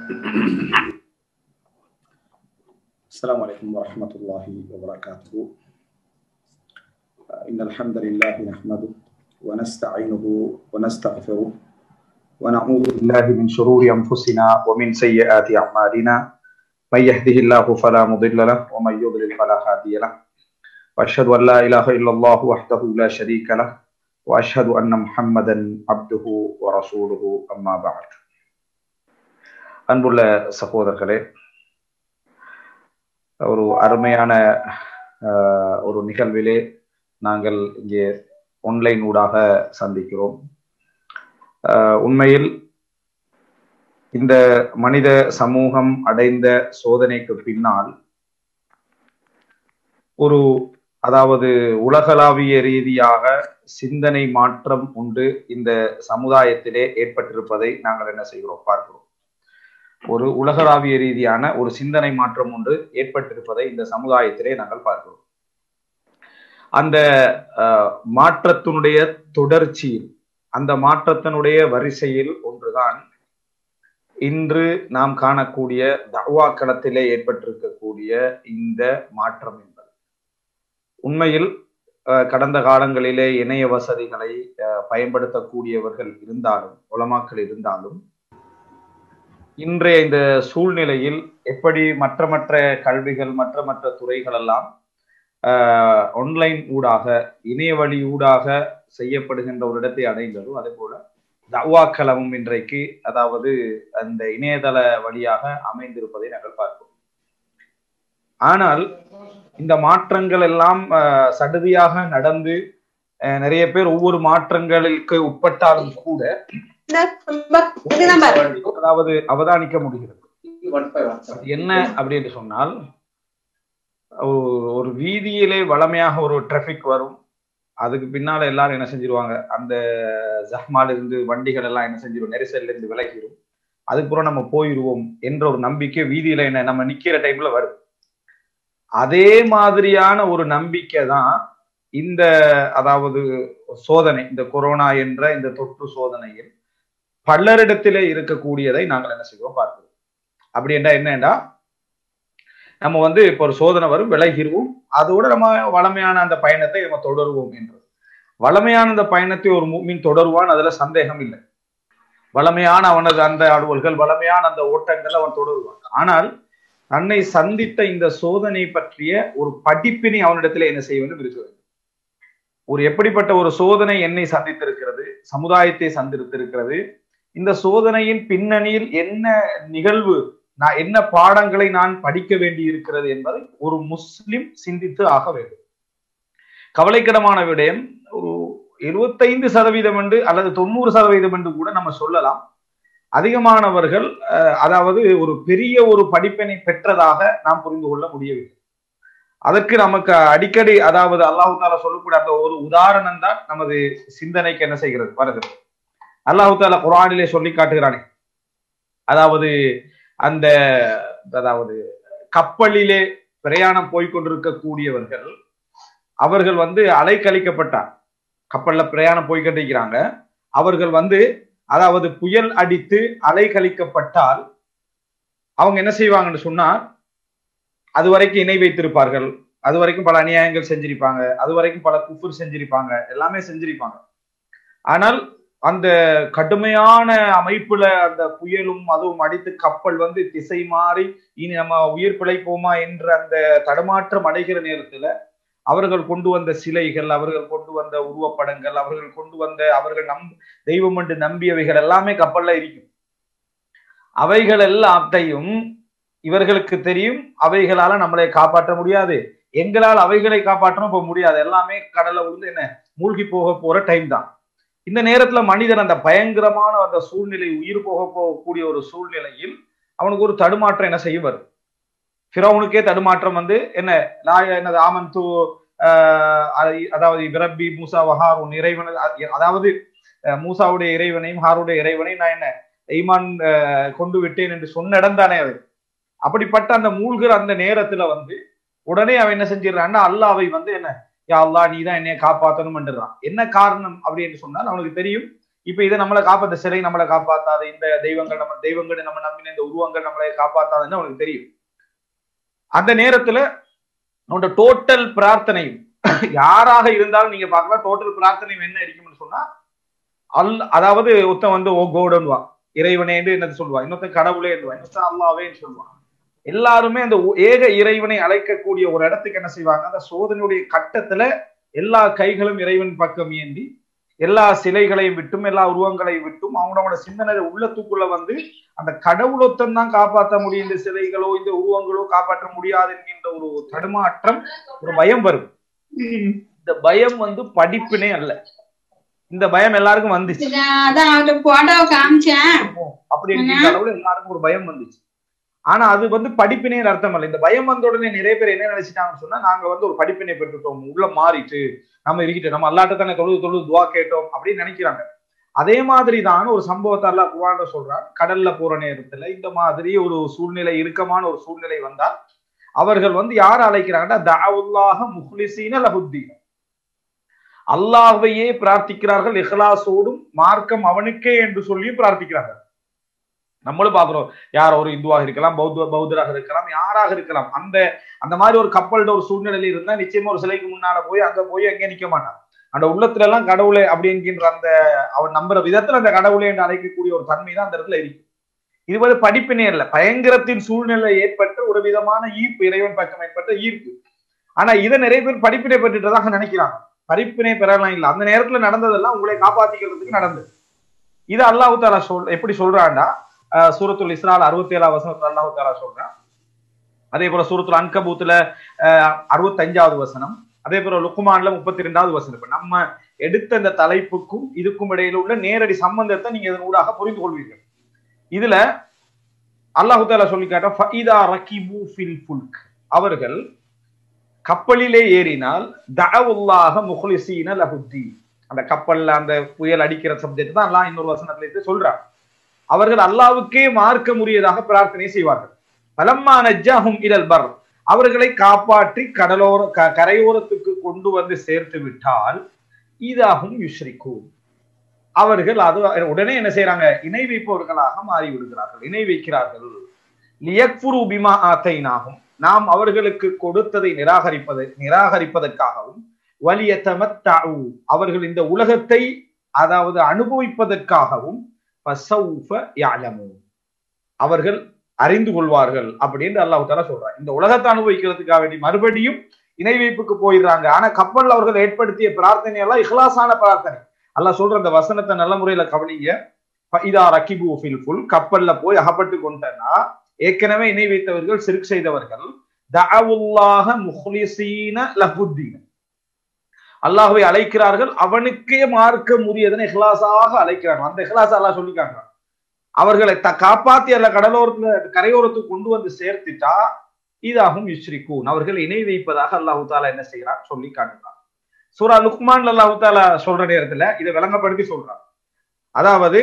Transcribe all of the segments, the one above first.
السلام عليكم ورحمة الله وبركاته إن الحمد لله نحمده ونستعينه ونستغفره ونعوذ بالله من شرور أنفسنا ومن سيئات أعمالنا من يهده الله فلا مضل له ومن يضلل فلا هادي له وأشهد أن لا إله إلا الله وحده لا شريك له وأشهد أن محمدا عبده ورسوله أما بعد அன்புள்ள சகோதரர்களே ஒரு அருமையான ஆஹ், ஒரு நிகழ்விலே நாங்கள் இங்கே ஆன்லைன் ஊடாக சந்திக்கிறோம் ஆஹ், உண்மையில் இந்த மனித சமூகம் அடைந்த சோதனைக்கு பின்னால் ஒரு அதாவது உலகளாவிய ரீதியாக சிந்தனை மாற்றம் உண்டு இந்த சமுதாயத்திலே ஏற்பட்டிருப்பதை நாங்கள் என்ன செய்கிறோம் பார்க்கிறோம் ஒரு உலகளாவிய ரீதியான ஒரு சிந்தனை மாற்றம் ஒன்று ஏற்பட்டிருப்பதை இந்த சமுதாயத்திலே நாங்கள் பார்க்கிறோம் அந்த அஹ், மாற்றத்தினுடைய தொடர்ச்சியில் அந்த மாற்றத்தினுடைய வரிசையில் ஒன்றுதான் இன்று நாம் காணக்கூடிய தவா களத்திலே ஏற்பட்டிருக்கக்கூடிய இந்த மாற்றம் என்பது உண்மையில் அஹ், கடந்த காலங்களிலே இணைய வசதிகளை அஹ், பயன்படுத்தக்கூடியவர்கள் இருந்தாலும் உலமாக்கள் இருந்தாலும் இன்றைய இந்த சூழ்நிலையில் எப்படி மற்ற மற்ற கல்விகள் மற்ற மற்ற துறைகள் எல்லாம் ஆன்லைன் ஊடாக இணைய வழி ஊடாக செய்யப்படுகின்ற ஒரு இடத்தை அடைந்ததோ அதே போல தவாக்களமும் இன்றைக்கு அதாவது அந்த இணையதள வழியாக அமைந்திருப்பதை நாங்கள் பார்க்கிறோம் ஆனால் இந்த மாற்றங்கள் எல்லாம் ஆஹ், சடுதியாக நடந்து ஆஹ், நிறைய பேர் ஒவ்வொரு மாற்றங்களுக்கு உட்பட்டாலும் கூட இது நம்பர் அதாவது அவதானிக்க முடிகிறது அது என்ன அப்படின்னு சொன்னால் ஒரு- ஒரு வீதியிலே வளமையாக ஒரு டிராபிக் வரும் அதுக்கு பின்னால எல்லாரும் என்ன செஞ்சிருவாங்க அந்த ஜஹ்மால இருந்து வண்டிகள் எல்லாம் என்ன செஞ்சிரும் நெரிசல்ல இருந்து விலகிரும் அதுக்கப்புறம் நம்ம போயிடுவோம் என்ற ஒரு நம்பிக்கை வீதியில என்ன நம்ம நிக்கிற டைம்ல வரும் அதே மாதிரியான ஒரு நம்பிக்கை தான் இந்த அதாவது சோதனை இந்த கொரோனா என்ற இந்த தொற்று சோதனையில் பலரிடத்திலே இருக்கக்கூடியதை நாங்கள் என்ன செய்வோம் பார்க்கிறோம் அப்படி என்றா என்னண்டா நம்ம வந்து இப்போ ஒரு சோதனை வரும் விலகிருவோம் அதோட நம்ம வளமையான அந்த பயணத்தை நம்ம தொடருவோம் என்றது வளமையான அந்த பயணத்தை ஒரு மீன் தொடருவான் அதுல சந்தேகம் இல்லை வளமையான அவனது அந்த அலுவல்கள் வளமையான அந்த ஓட்டங்கள் அவன் தொடருவான் ஆனால் தன்னை சந்தித்த இந்த சோதனை பற்றிய ஒரு படிப்பினை அவனிடத்துல என்ன செய்ய வேண்டும் இருக்க வேண்டும் ஒரு எப்படிப்பட்ட ஒரு சோதனை என்னை சந்தித்திருக்கிறது சமுதாயத்தை சந்தித்திருக்கிறது இந்த சோதனையின் பின்னணியில் என்ன நிகழ்வு நான் என்ன பாடங்களை நான் படிக்க வேண்டி இருக்கிறது என்பதை ஒரு முஸ்லிம் சிந்தித்து ஆக வேண்டும் கவலைக்கிடமான விடயம் ஒரு இருபத்தைந்து சதவீதம் என்று அல்லது தொண்ணூறு சதவீதம் என்று கூட நம்ம சொல்லலாம் அதிகமானவர்கள் அஹ், அதாவது ஒரு பெரிய ஒரு படிப்பினை பெற்றதாக நாம் புரிந்து கொள்ள முடியவில்லை அதற்கு நமக்கு அடிக்கடி அதாவது அல்லாஹு தாலா சொல்லக்கூடிய அந்த ஒரு உதாரணம் தான் நமது சிந்தனைக்கு என்ன செய்கிறது வருகிறது அல்லாஹு தாலா குரானிலே சொல்லி காட்டுகிறானே அதாவது அந்த அதாவது கப்பலிலே பிரயாணம் போய்கொண்டிருக்கக்கூடியவர்கள் அவர்கள் வந்து அலைக்கழிக்கப்பட்டார் கப்பல்ல பிரயாணம் போய்கொண்டிருக்கிறாங்க அவர்கள் வந்து அதாவது புயல் அடித்து அலைக்கழிக்கப்பட்டால் அவங்க என்ன செய்வாங்கன்னு சொன்னா அது வரைக்கும் இணை வைத்திருப்பார்கள் அது வரைக்கும் பல அநியாயங்கள் செஞ்சிருப்பாங்க அது வரைக்கும் பல குஃபுர் செஞ்சிருப்பாங்க எல்லாமே செஞ்சிருப்பாங்க ஆனால் அந்த கடுமையான அமைப்புல அந்த புயலும் அதுவும் அடித்து கப்பல் வந்து திசை மாறி இனி நம்ம உயிர் பிழைப்போமா என்ற அந்த தடுமாற்றம் அடைகிற நேரத்துல அவர்கள் கொண்டு வந்த சிலைகள் அவர்கள் கொண்டு வந்த உருவப்படங்கள் அவர்கள் கொண்டு வந்த அவர்கள் நம் தெய்வம் என்று நம்பியவைகள் எல்லாமே கப்பல்ல இருக்கும் அவைகள் எல்லாத்தையும் இவர்களுக்கு தெரியும் அவைகளால நம்மளை காப்பாற்ற முடியாது எங்களால் அவைகளை காப்பாற்றணும் போக முடியாது எல்லாமே கடல்ல விழுந்து என்ன மூழ்கி போக போற டைம் தான் இந்த நேரத்துல மனிதன் அந்த பயங்கரமான அந்த சூழ்நிலை உயிர் போக போகக்கூடிய ஒரு சூழ்நிலையில் அவனுக்கு ஒரு தடுமாற்றம் என்ன செய்ய வரும் ஃபிரௌனுக்கே தடுமாற்றம் வந்து என்ன நான் என்னது ஆமன் தூ அதாவது பிரப்பி மூசா வஹாரூன் இறைவன் அதாவது அஹ், மூசாவுடைய இறைவனையும் ஹாருடைய இறைவனையும் நான் என்ன ஈமான் அஹ், கொண்டு விட்டேன் என்று சொன்ன இடம் தானே அது அப்படிப்பட்ட அந்த மூழ்கிற அந்த நேரத்துல வந்து உடனே அவன் என்ன செஞ்சிடறான்னா அல்லாவை வந்து என்ன யா அல்லா நீ தான் என்னைய காப்பாத்தணும் என்றான் என்ன காரணம் அப்படின்னு சொன்னால் அவனுக்கு தெரியும் இப்ப இதை நம்மளை காப்பாத்த சிலை நம்மளை காப்பாத்தாது இந்த தெய்வங்கள் நம்ம தெய்வங்கள் நம்ம நம்பின இந்த உருவங்கள் நம்மளை காப்பாத்தாதுன்னு அவனுக்கு தெரியும் அந்த நேரத்துல அவனோட டோட்டல் பிரார்த்தனையும் யாராக இருந்தாலும் நீங்க பார்க்கலாம் டோட்டல் பிரார்த்தனையும் என்ன இருக்கும்னு சொன்னா அல் அதாவது ஒருத்தன் வந்து ஓ கோடன்வா இறைவனேன்னு என்னது சொல்லுவான் இன்னொருத்தன் கடவுளே இன்னொருத்தன் அல்லாவேன்னு சொல்லுவான் எல்லாருமே அந்த ஏக இறைவனை அழைக்கக்கூடிய ஒரு இடத்துக்கு என்ன செய்வாங்க அந்த சோதனையுடைய கட்டத்துல எல்லா கைகளும் இறைவன் பக்கம் ஏந்தி எல்லா சிலைகளையும் விட்டும் எல்லா உருவங்களையும் விட்டும் அவனோட சிந்தனை உள்ளத்துக்குள்ள வந்து அந்த கடவுளொத்தம் தான் காப்பாற்ற முடியும் இந்த சிலைகளோ இந்த உருவங்களோ காப்பாற்ற முடியாது என்கின்ற ஒரு தடுமாற்றம் ஒரு பயம் வரும் இந்த பயம் வந்து படிப்பினே அல்ல இந்த பயம் எல்லாருக்கும் வந்துச்சு அதான் அவட்ட போட்டோ காமிச்சேன் அப்படி இருக்கின்ற அளவுல எல்லாருக்கும் ஒரு பயம் வந்துச்சு ஆனா அது வந்து படிப்பினே அர்த்தம் இல்லை இந்த பயம் வந்த உடனே நிறைய பேர் என்ன நினைச்சிட்டாங்கன்னு சொன்னா நாங்க வந்து ஒரு படிப்பினை பெற்றுட்டோம் உள்ள மாறிட்டு நம்ம இருக்கிட்டு நம்ம அல்லாட்ட தானே தொழுது தொழுது துவா கேட்டோம் அப்படின்னு நினைக்கிறாங்க அதே மாதிரி தான் ஒரு சம்பவத்தை எல்லாம் குவாண்ட சொல்றான் கடல்ல போற நேரத்துல இந்த மாதிரி ஒரு சூழ்நிலை இறுக்கமான ஒரு சூழ்நிலை வந்தால் அவர்கள் வந்து யார் அழைக்கிறாங்கன்னா தாவுல்லாக முஹ்லிசீன லஹுத்தீன் அல்லாஹ்வையே பிரார்த்திக்கிறார்கள் இஹ்லாசோடும் மார்க்கம் அவனுக்கே என்று சொல்லி பிரார்த்திக்கிறார்கள் நம்மளும் பாக்குறோம் யார் ஒரு இந்துவாக இருக்கலாம் பௌத்த பௌத்தராக இருக்கலாம் யாராக இருக்கலாம் அந்த அந்த மாதிரி ஒரு கப்பல்ட ஒரு சூழ்நிலையில இருந்தா நிச்சயமா ஒரு சிலைக்கு முன்னால போய் அங்க போய் அங்கே நிக்க மாட்டான் அந்த உள்ளத்துல எல்லாம் கடவுளை அப்படி என்கின்ற அந்த அவன் நம்புற விதத்துல அந்த கடவுளை என்று அழைக்கக்கூடிய ஒரு தன்மை தான் அந்த இடத்துல இருக்கு இது வந்து படிப்பினே இல்ல பயங்கரத்தின் சூழ்நிலை ஏற்பட்ட ஒரு விதமான ஈர்ப்பு இறைவன் பக்கம் ஏற்பட்ட ஈர்ப்பு ஆனா இதை நிறைய பேர் படிப்பினை பெற்றுட்டதாக நினைக்கிறாங்க படிப்பினை பெறலாம் இல்லை அந்த நேரத்துல நடந்ததெல்லாம் உங்களை காப்பாத்திக்கிறதுக்கு நடந்தது இது அல்லாஹு தாலா சொல் எப்படி சொல்றான்டா சூரத்துல் இஸ்ரால் அறுபத்தி ஏழாம் வசனத்துல அல்லாஹு தாலா சொல்றான் அதே போல சூரத்துல அன்கபூத்துல அறுபத்தஞ்சாவது வசனம் அதே போல லுக்குமான்ல முப்பத்தி ரெண்டாவது வசனம் இப்ப நம்ம எடுத்த இந்த தலைப்புக்கும் இதுக்கும் இடையில உள்ள நேரடி சம்பந்தத்தை நீங்க இதன் ஊடாக புரிந்து கொள்வீர்கள் இதுல அல்லாஹு தாலா சொல்லி காட்ட அவர்கள் கப்பலிலே ஏறினால் தஅவுல்லாஹ முஹ்லிசீன லஹுத்தி அந்த கப்பல்ல அந்த புயல் அடிக்கிற சப்ஜெக்ட் தான் அல்லாஹ் இன்னொரு வசனத்துல சொல்றான் அவர்கள் அல்லாவுக்கே மார்க்க முடியதாக பிரார்த்தனை செய்வார்கள் பலம்மா நஜ்ஜாஹும் இடல் பர் அவர்களை காப்பாற்றி கடலோர கரையோரத்துக்கு கொண்டு வந்து சேர்த்து விட்டால் இதாகும் யுஷ்ரிக்கும் அவர்கள் அது உடனே என்ன செய்யறாங்க இணை வைப்பவர்களாக மாறி விடுகிறார்கள் இணை வைக்கிறார்கள் லியக்ஃபுரு பிமா ஆத்தைனாகும் நாம் அவர்களுக்கு கொடுத்ததை நிராகரிப்பதை நிராகரிப்பதற்காகவும் வலிய தமத்தாவு அவர்கள் இந்த உலகத்தை அதாவது அனுபவிப்பதற்காகவும் அவர்கள் அறிந்து கொள்வார்கள் அப்படின்னு அல்லாஹு தாலா சொல்றாங்க இந்த உலகத்தை அனுபவிக்கிறதுக்காக வேண்டி மறுபடியும் இணை வைப்புக்கு போயிடுறாங்க ஆனா கப்பல் அவர்கள் ஏற்படுத்திய பிரார்த்தனை எல்லாம் இஹ்லாசான பிரார்த்தனை அல்லாஹ் சொல்ற அந்த வசனத்தை நல்ல முறையில கவனிங்க இதா ரக்கிபு ஃபில் ஃபுல் கப்பல்ல போய் அகப்பட்டு கொண்டனா ஏற்கனவே இணை வைத்தவர்கள் சிறுக் செய்தவர்கள் தஅவுல்லாஹ முஹ்லிசீன லஹுத்தீன அல்லாஹ்வை அழைக்கிறார்கள் அவனுக்கே மார்க்க முடியதனை இஹ்லாஸாக அழைக்கிறார்கள் அந்த இஹ்லாஸ் அல்லாஹ் சொல்லிக்காங்க அவர்களை த காப்பாத்தி அல்ல கடலோரத்துல கரையோரத்துக்கு கொண்டு வந்து சேர்த்துட்டா இதாகும் யுஸ்ரிகூன் அவர்கள் இணை வைப்பதாக அல்லாஹு தாலா என்ன செய்யறான் சொல்லி காட்டுறான் சூரா லுக்மான் அல்லாஹு தாலா சொல்ற நேரத்துல இதை விளங்கப்படுத்தி சொல்றான் அதாவது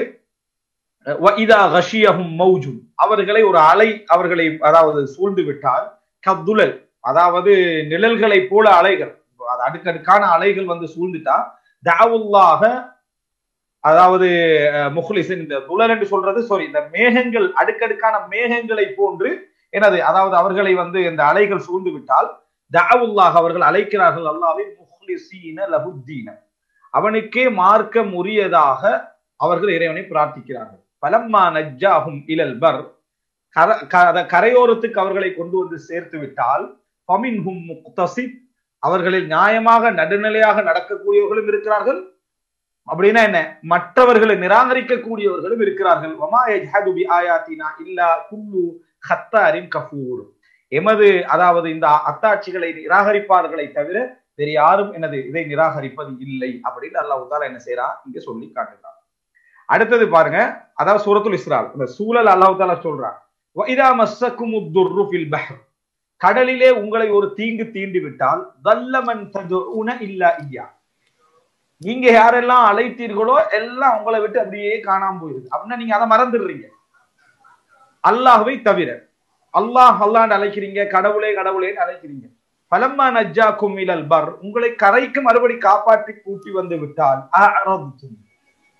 இதா கஷியஹும் மௌஜும் அவர்களை ஒரு அலை அவர்களை அதாவது சூழ்ந்து விட்டால் கத்துலல் அதாவது நிழல்களை போல அலைகள் அடுக்கடுக்கான அலைகள் வந்து சூழ்ந்துட்டா தாவுல்லாக அதாவது முஹ்லிசன் இந்த துலல் என்று சொல்றது சாரி இந்த மேகங்கள் அடுக்கடுக்கான மேகங்களை போன்று எனது அதாவது அவர்களை வந்து இந்த அலைகள் சூழ்ந்து விட்டால் தாவுல்லாக அவர்கள் அழைக்கிறார்கள் அல்லாவை முஹ்லிசீன லஹுத்தீன அவனுக்கே மார்க்க உரியதாக அவர்கள் இறைவனை பிரார்த்திக்கிறார்கள் பலம்மா நஜ்ஜாகும் இலல் பர் கரையோரத்துக்கு அவர்களை கொண்டு வந்து சேர்த்து விட்டால் பமின்ஹும் முக்தசிப் அவர்களில் நியாயமாக நடுநிலையாக நடக்கக்கூடியவர்களும் இருக்கிறார்கள் அப்படின்னா என்ன மற்றவர்களை நிராகரிக்கக்கூடியவர்களும் இருக்கிறார்கள் ஆயாத்தினா இல்லா குல்லு ஹத்தாரின் கஃபூர் எமது அதாவது இந்த அத்தாட்சிகளை நிராகரிப்பார்களை தவிர வேறு யாரும் எனது இதை நிராகரிப்பது இல்லை அப்படின்னு அல்லாஹ் தாலா என்ன செய்யறான் இங்க சொல்லி காட்டுறான் அடுத்தது பாருங்க அதாவது சூரத்துல் இஸ்ரால் இந்த சூழல் அல்லாஹ் தாலா சொல்றான் இதா மஸ்ஸக்கும் ஃபில் பஹர் கடலிலே உங்களை ஒரு தீங்கு தீண்டி விட்டால் வல்லமன் ததுன இல்லா ஐயா நீங்க யாரெல்லாம் அழைத்தீர்களோ எல்லாம் உங்களை விட்டு அப்படியே காணாம போயிருது அப்படின்னா நீங்க அதை மறந்துடுறீங்க அல்லாஹ்வை தவிர அல்லாஹ் அல்லாண்டு அழைக்கிறீங்க கடவுளே கடவுளேன்னு அழைக்கிறீங்க பலம்மா நஜ்ஜா குமிலல் பர் உங்களை கரைக்கு மறுபடி காப்பாற்றி கூட்டி வந்து விட்டால்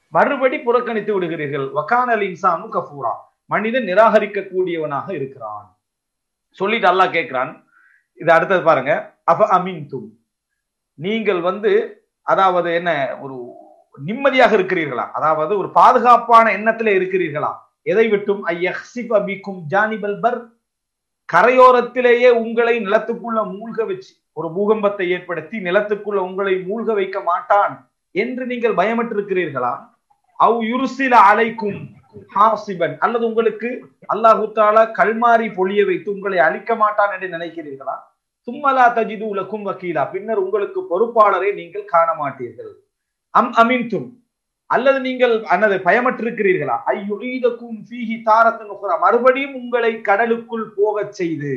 மறுபடி புறக்கணித்து விடுகிறீர்கள் வக்கானல் இன்சானு கஃபூரா மனிதன் நிராகரிக்க கூடியவனாக இருக்கிறான் சொல்லிட்டு அல்லாஹ் கேட்கிறான் இது அடுத்தது பாருங்க அப்ப அமீன் தும் நீங்கள் வந்து அதாவது என்ன ஒரு நிம்மதியாக இருக்கிறீர்களா அதாவது ஒரு பாதுகாப்பான எண்ணத்துல இருக்கிறீர்களா எதை விட்டும் ஐயஹ்சிப் அபிக்கும் ஜானிபல் பர் கரையோரத்திலேயே உங்களை நிலத்துக்குள்ள மூழ்க வச்சு ஒரு பூகம்பத்தை ஏற்படுத்தி நிலத்துக்குள்ள உங்களை மூழ்க வைக்க மாட்டான் என்று நீங்கள் பயமற்றிருக்கிறீர்களா அவ் யுருசில அலைக்கும் ஹாசிபன் அல்லது உங்களுக்கு அல்லாஹு தாலா கல்மாரி பொழிய வைத்து உங்களை அழிக்க மாட்டான் என்று நினைக்கிறீர்களா சும்மலா தஜிது உலக்கும் வக்கீலா பின்னர் உங்களுக்கு பொறுப்பாளரை நீங்கள் காண மாட்டீர்கள் அம் அமின்தும் அல்லது நீங்கள் அன்னது பயமற்றிருக்கிறீர்களா ஐயுஈதக்கும் ஃபீஹி தாரத்தன் உக்ரா மறுபடியும் உங்களை கடலுக்குள் போகச் செய்து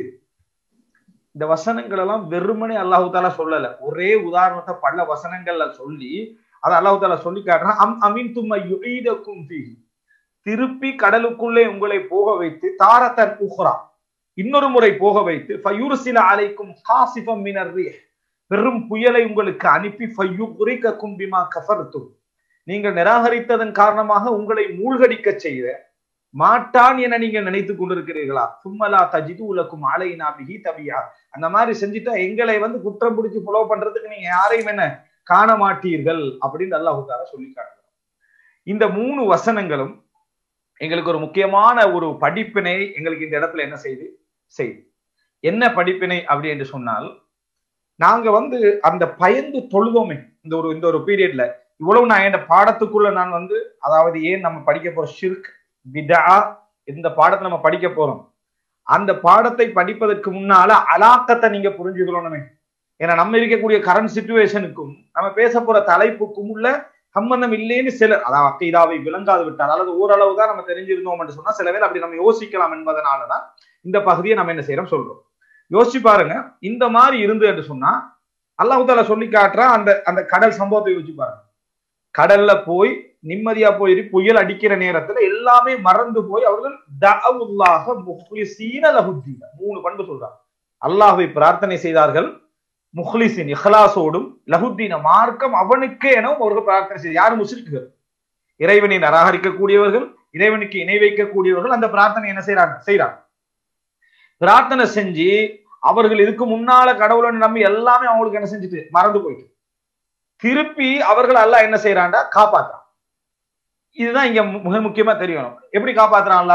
இந்த வசனங்கள் எல்லாம் வெறுமனே அல்லாஹு தாலா சொல்லல ஒரே உதாரணத்தை பல வசனங்கள்ல சொல்லி அதை அல்லாஹு தாலா சொல்லி காட்டுறான் அம் அமீன் தும் ஐயுஈதக்கும் ஃபீஹி திருப்பி கடலுக்குள்ளே உங்களை போக வைத்து தாரத்தன் உஹ்ரா இன்னொரு முறை போக வைத்து ஃபயூர்சில அலைக்கும் காசிஃபம் மினர் பெரும் புயலை உங்களுக்கு அனுப்பி ஃபயுகுரிக்கும் பிமா கஃபர்த்தும் நீங்கள் நிராகரித்ததன் காரணமாக உங்களை மூழ்கடிக்க செய்த மாட்டான் என நீங்க நினைத்துக் கொண்டிருக்கிறீர்களா சும்மலா தஜிது உலக்கும் ஆலை நாபிகி தவியா அந்த மாதிரி செஞ்சுட்டா எங்களை வந்து குற்றம் பிடிச்சு ஃபாலோ பண்றதுக்கு நீங்க யாரையும் என்ன காண மாட்டீர்கள் அப்படின்னு அல்லாஹு தாலா சொல்லி காட்டுறோம் இந்த மூணு வசனங்களும் எங்களுக்கு ஒரு முக்கியமான ஒரு படிப்பினை எங்களுக்கு இந்த இடத்துல என்ன செய்து செய்து என்ன படிப்பினை அப்படி என்று சொன்னால் நாங்க வந்து அந்த பயந்து தொழுதோமே இந்த ஒரு இந்த ஒரு பீரியட்ல இவ்வளவு நான் என் பாடத்துக்குள்ள நான் வந்து அதாவது ஏன் நம்ம படிக்க போறோம் ஷிர்க் விதா இந்த பாடத்தை நம்ம படிக்க போறோம் அந்த பாடத்தை படிப்பதற்கு முன்னால அலாக்கத்தை நீங்க புரிஞ்சுக்கணுமே ஏன்னா நம்ம இருக்கக்கூடிய கரண்ட் சுச்சுவேஷனுக்கும் நம்ம பேச போற தலைப்புக்கும் உள்ள சம்பந்தம் இல்லைன்னு சிலர் அதாவது அக்கைதாவை விளங்காது விட்டார் அல்லது ஓரளவு தான் நம்ம தெரிஞ்சிருந்தோம் என்று சொன்னா சில பேர் அப்படி நம்ம யோசிக்கலாம் என்பதனாலதான் இந்த பகுதியை நம்ம என்ன செய்யறோம் சொல்றோம் யோசிச்சு பாருங்க இந்த மாதிரி இருந்து என்று சொன்னா அல்லாஹு தாலா சொல்லி காட்டுறா அந்த அந்த கடல் சம்பவத்தை யோசிச்சு பாருங்க கடல்ல போய் நிம்மதியா போய் புயல் அடிக்கிற நேரத்துல எல்லாமே மறந்து போய் அவர்கள் தஅவுல்லாஹ முஹ்லிசீன லஹுத்தீன மூணு பண்பு சொல்றாங்க அல்லாஹ்வை பிரார்த்தனை செய்தார்கள் முஹ்லிசின் இஹ்லாசோடும் லஹுத்தீன மார்க்கம் அவனுக்கே எனவும் அவர்கள் பிரார்த்தனை செய்தார் யார் முஸ்லிக்குகள் இறைவனை நிராகரிக்கக்கூடியவர்கள் இறைவனுக்கு இணை வைக்கக்கூடியவர்கள் அந்த பிரார்த்தனை என்ன செய்யறாங்க செய்யறாங்க பிரார்த்தனை செஞ்சு அவர்கள் இதுக்கு முன்னால கடவுளை நம்பி எல்லாமே அவங்களுக்கு என்ன செஞ்சுட்டு மறந்து போயிட்டு திருப்பி அவர்கள் எல்லாம் என்ன செய்யறான்டா காப்பாத்துறான் இதுதான் இங்க மிக முக்கியமா தெரியணும் எப்படி காப்பாத்துறான்ல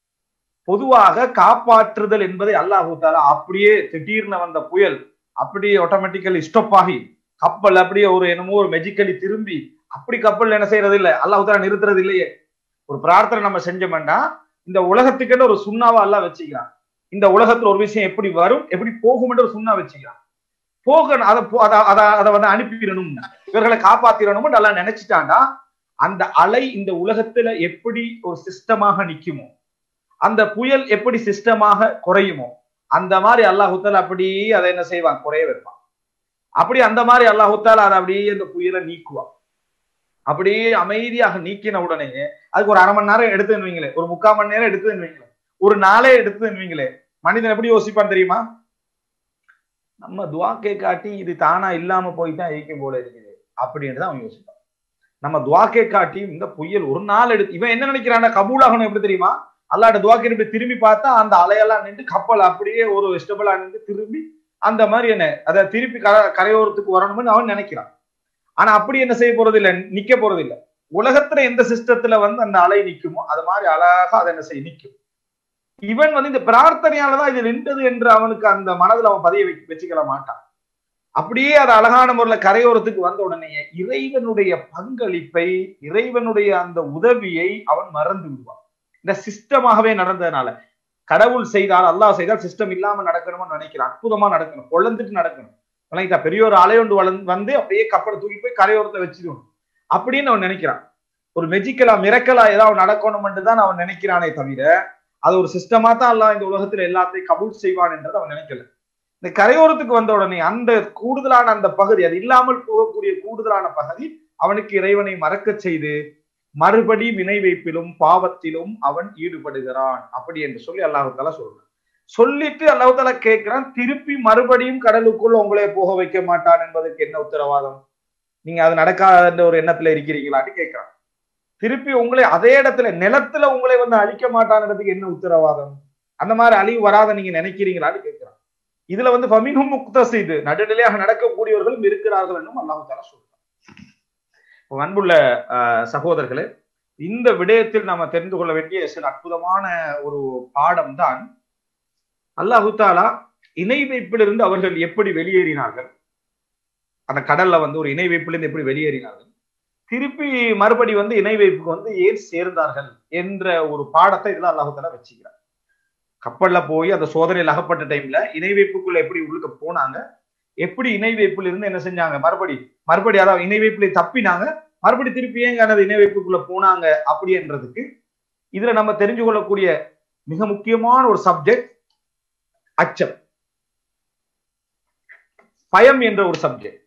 பொதுவாக காப்பாற்றுதல் என்பதை அல்லாஹு தாலா அப்படியே திடீர்னு வந்த புயல் அப்படியே ஆட்டோமேட்டிக்கலி ஸ்டாப் ஆகி கப்பல் அப்படியே ஒரு என்னமோ ஒரு மெஜிக்கலி திரும்பி அப்படி கப்பல் என்ன செய்யறது இல்லை அல்லாஹு தாலா நிறுத்துறது இல்லையே ஒரு பிரார்த்தனை நம்ம செஞ்சோம்னா இந்த உலகத்துக்கிட்ட ஒரு சுண்ணாவா எல்லாம் வச்சுக்கிறான் இந்த உலகத்துல ஒரு விஷயம் எப்படி வரும் எப்படி போகும் என்று ஒரு சுண்ணா வச்சுக்கிறான் போகணும் அதை அதை அதை வந்து அனுப்பிடணும் இவர்களை காப்பாத்திடணும் நல்லா நினைச்சிட்டாண்டா அந்த அலை இந்த உலகத்துல எப்படி ஒரு சிஸ்டமாக நிக்குமோ அந்த புயல் எப்படி சிஸ்டமாக குறையுமோ அந்த மாதிரி அல்லாஹுத்தால அப்படியே அதை என்ன செய்வான் குறைய வைப்பான் அப்படி அந்த மாதிரி அல்லாஹுத்தால அதை அப்படியே அந்த புயலை நீக்குவான் அப்படியே அமைதியாக நீக்கின உடனே அதுக்கு ஒரு அரை மணி நேரம் எடுத்துன்னு வைங்களேன் ஒரு முக்கால் மணி நேரம் எடுத்துன்னு வைங்களேன் ஒரு நாளே எடுத்துன்னு வைங்களேன் மனிதன் எப்படி யோசிப்பான் தெரியுமா நம்ம துவாக்கை காட்டி இது தானா இல்லாம போய்தான் ஐக்கியம் போல இருக்குது அப்படின்னு அவன் யோசிப்பான் நம்ம துவாக்கை காட்டி இந்த புயல் ஒரு நாள் எடுத்து இவன் என்ன நினைக்கிறான் கபூலாகணும் எப்படி தெரியுமா அல்லாட்ட துவாக்கை இப்படி திரும்பி பார்த்தா அந்த அலையெல்லாம் நின்று கப்பல் அப்படியே ஒரு வெஜிடபிளா நின்று திரும்பி அந்த மாதிரி என்ன அதை திருப்பி கர கரையோரத்துக்கு வரணும்னு அவன் நினைக்கிறான் ஆனா அப்படி என்ன செய்ய போறது இல்லை நிக்க போறது இல்லை உலகத்துல எந்த சிஸ்டத்துல வந்து அந்த அலை நிக்குமோ அது மாதிரி அழகா அதை என்ன செய்ய நிக்கும் இவன் வந்து இந்த பிரார்த்தனையாலதான் இது நின்றது என்று அவனுக்கு அந்த மனதில் அவன் பதிய வச்சுக்கல மாட்டான் அப்படியே அது அழகான முறையில கரையோரத்துக்கு வந்த உடனே இறைவனுடைய பங்களிப்பை இறைவனுடைய அந்த உதவியை அவன் மறந்து விடுவான் இந்த சிஸ்டமாகவே நடந்ததுனால கடவுள் செய்தால் அல்லாஹ் செய்தால் சிஸ்டம் இல்லாம நடக்கணும்னு நினைக்கிறான் அற்புதமா நடக்கணும் குழந்துட்டு நடக்கணும் விளங்கிட்டா பெரிய ஒரு அலை ஒன்று வளர்ந்து வந்து அப்படியே கப்பலை தூக்கி போய் கரையோரத்தை வச்சிடணும் அப்படின்னு அவன் நினைக்கிறான் ஒரு மெஜிக்கலா மிரக்கலா ஏதாவது நடக்கணும்னு தான் அவன் நினைக்கிறானே தவிர அது ஒரு சிஸ்டமா தான் எல்லாம் இந்த உலகத்துல எல்லாத்தையும் கபூல் செய்வான் என்றது அவன் நினைக்கல இந்த கரையோரத்துக்கு வந்த உடனே அந்த கூடுதலான அந்த பகுதி அது இல்லாமல் போகக்கூடிய கூடுதலான பகுதி அவனுக்கு இறைவனை மறக்க செய்து மறுபடியும் இணை வைப்பிலும் பாவத்திலும் அவன் ஈடுபடுகிறான் அப்படி என்று சொல்லி அல்லாஹால சொல்றான் சொல்லிட்டு அல்லாஹால கேட்கிறான் திருப்பி மறுபடியும் கடலுக்குள்ள உங்களே போக வைக்க மாட்டான் என்பதற்கு என்ன உத்தரவாதம் நீங்க அது நடக்காத ஒரு எண்ணத்துல இருக்கிறீங்களான்னு கேட்கிறான் திருப்பி உங்களை அதே இடத்துல நிலத்துல உங்களை வந்து அழிக்க மாட்டான்றதுக்கு என்ன உத்தரவாதம் அந்த மாதிரி அழிவு வராத நீங்க நினைக்கிறீங்களான்னு கேட்கிறான் இதுல வந்து ஃபமினும் முக்தசீது நடுநிலையாக நடக்கக்கூடியவர்களும் இருக்கிறார்கள் என்னும் அல்லாஹு தாலா சொல்றான் அன்புள்ள அஹ், சகோதரர்களே இந்த விடயத்தில் நாம தெரிந்து கொள்ள வேண்டிய சில அற்புதமான ஒரு பாடம் தான் அல்லாஹு தாலா இணை வைப்பிலிருந்து அவர்கள் எப்படி வெளியேறினார்கள் அந்த கடல்ல வந்து ஒரு இணை வைப்பிலிருந்து எப்படி வெளியேறினார்கள் திருப்பி மறுபடி வந்து இணை வைப்புக்கு வந்து ஏன் சேர்ந்தார்கள் என்ற ஒரு பாடத்தை இதுல அல்லாஹு தாலா வச்சுக்கிறார் கப்பல்ல போய் அந்த சோதனையில் அகப்பட்ட டைம்ல இணை வைப்புக்குள்ள எப்படி உள்ளுக்கு போனாங்க எப்படி இணை வைப்புல இருந்து என்ன செஞ்சாங்க மறுபடி மறுபடி அதாவது இணை வைப்புல தப்பினாங்க மறுபடி திருப்பி ஏங்க அந்த இணை வைப்புக்குள்ள போனாங்க அப்படின்றதுக்கு இதுல நம்ம தெரிஞ்சு கொள்ளக்கூடிய மிக முக்கியமான ஒரு சப்ஜெக்ட் அச்சம் பயம் என்ற ஒரு சப்ஜெக்ட்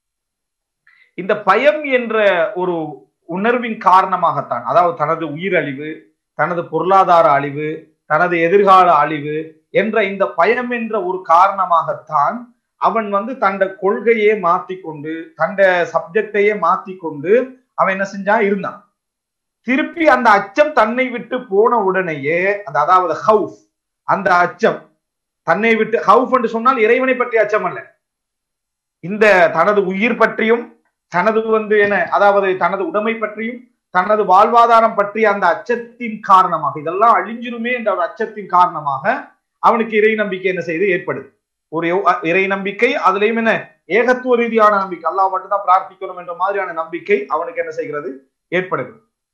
இந்த பயம் என்ற ஒரு உணர்வின் காரணமாகத்தான் அதாவது தனது உயிரழிவு தனது பொருளாதார அழிவு தனது எதிர்கால அழிவு என்ற இந்த பயம் என்ற ஒரு காரணமாகத்தான் அவன் வந்து தண்ட கொள்கையே மாத்தி கொண்டு தண்ட சப்ஜெக்டையே மாத்தி கொண்டு அவன் என்ன செஞ்சான் இருந்தான் திருப்பி அந்த அச்சம் தன்னை விட்டு போன உடனேயே அந்த அதாவது ஹவுஃப் அந்த அச்சம் தன்னை விட்டு ஹவுஃப் என்று சொன்னால் இறைவனை பற்றிய அச்சம் அல்ல இந்த தனது உயிர் பற்றியும் தனது வந்து என்ன அதாவது தனது உடைமை பற்றியும் தனது வாழ்வாதாரம் பற்றிய அந்த அச்சத்தின் காரணமாக இதெல்லாம் அழிஞ்சிருமே என்ற ஒரு அச்சத்தின் காரணமாக அவனுக்கு இறை நம்பிக்கை என்ன செய்து ஏற்படுது ஒரு எவ்- இறை நம்பிக்கை அதுலயும் என்ன ஏகத்துவ ரீதியான நம்பிக்கை அல்லாஹ் மட்டும்தான் பிரார்த்திக்கணும் என்ற மாதிரியான நம்பிக்கை அவனுக்கு என்ன செய்கிறது ஏற்படுது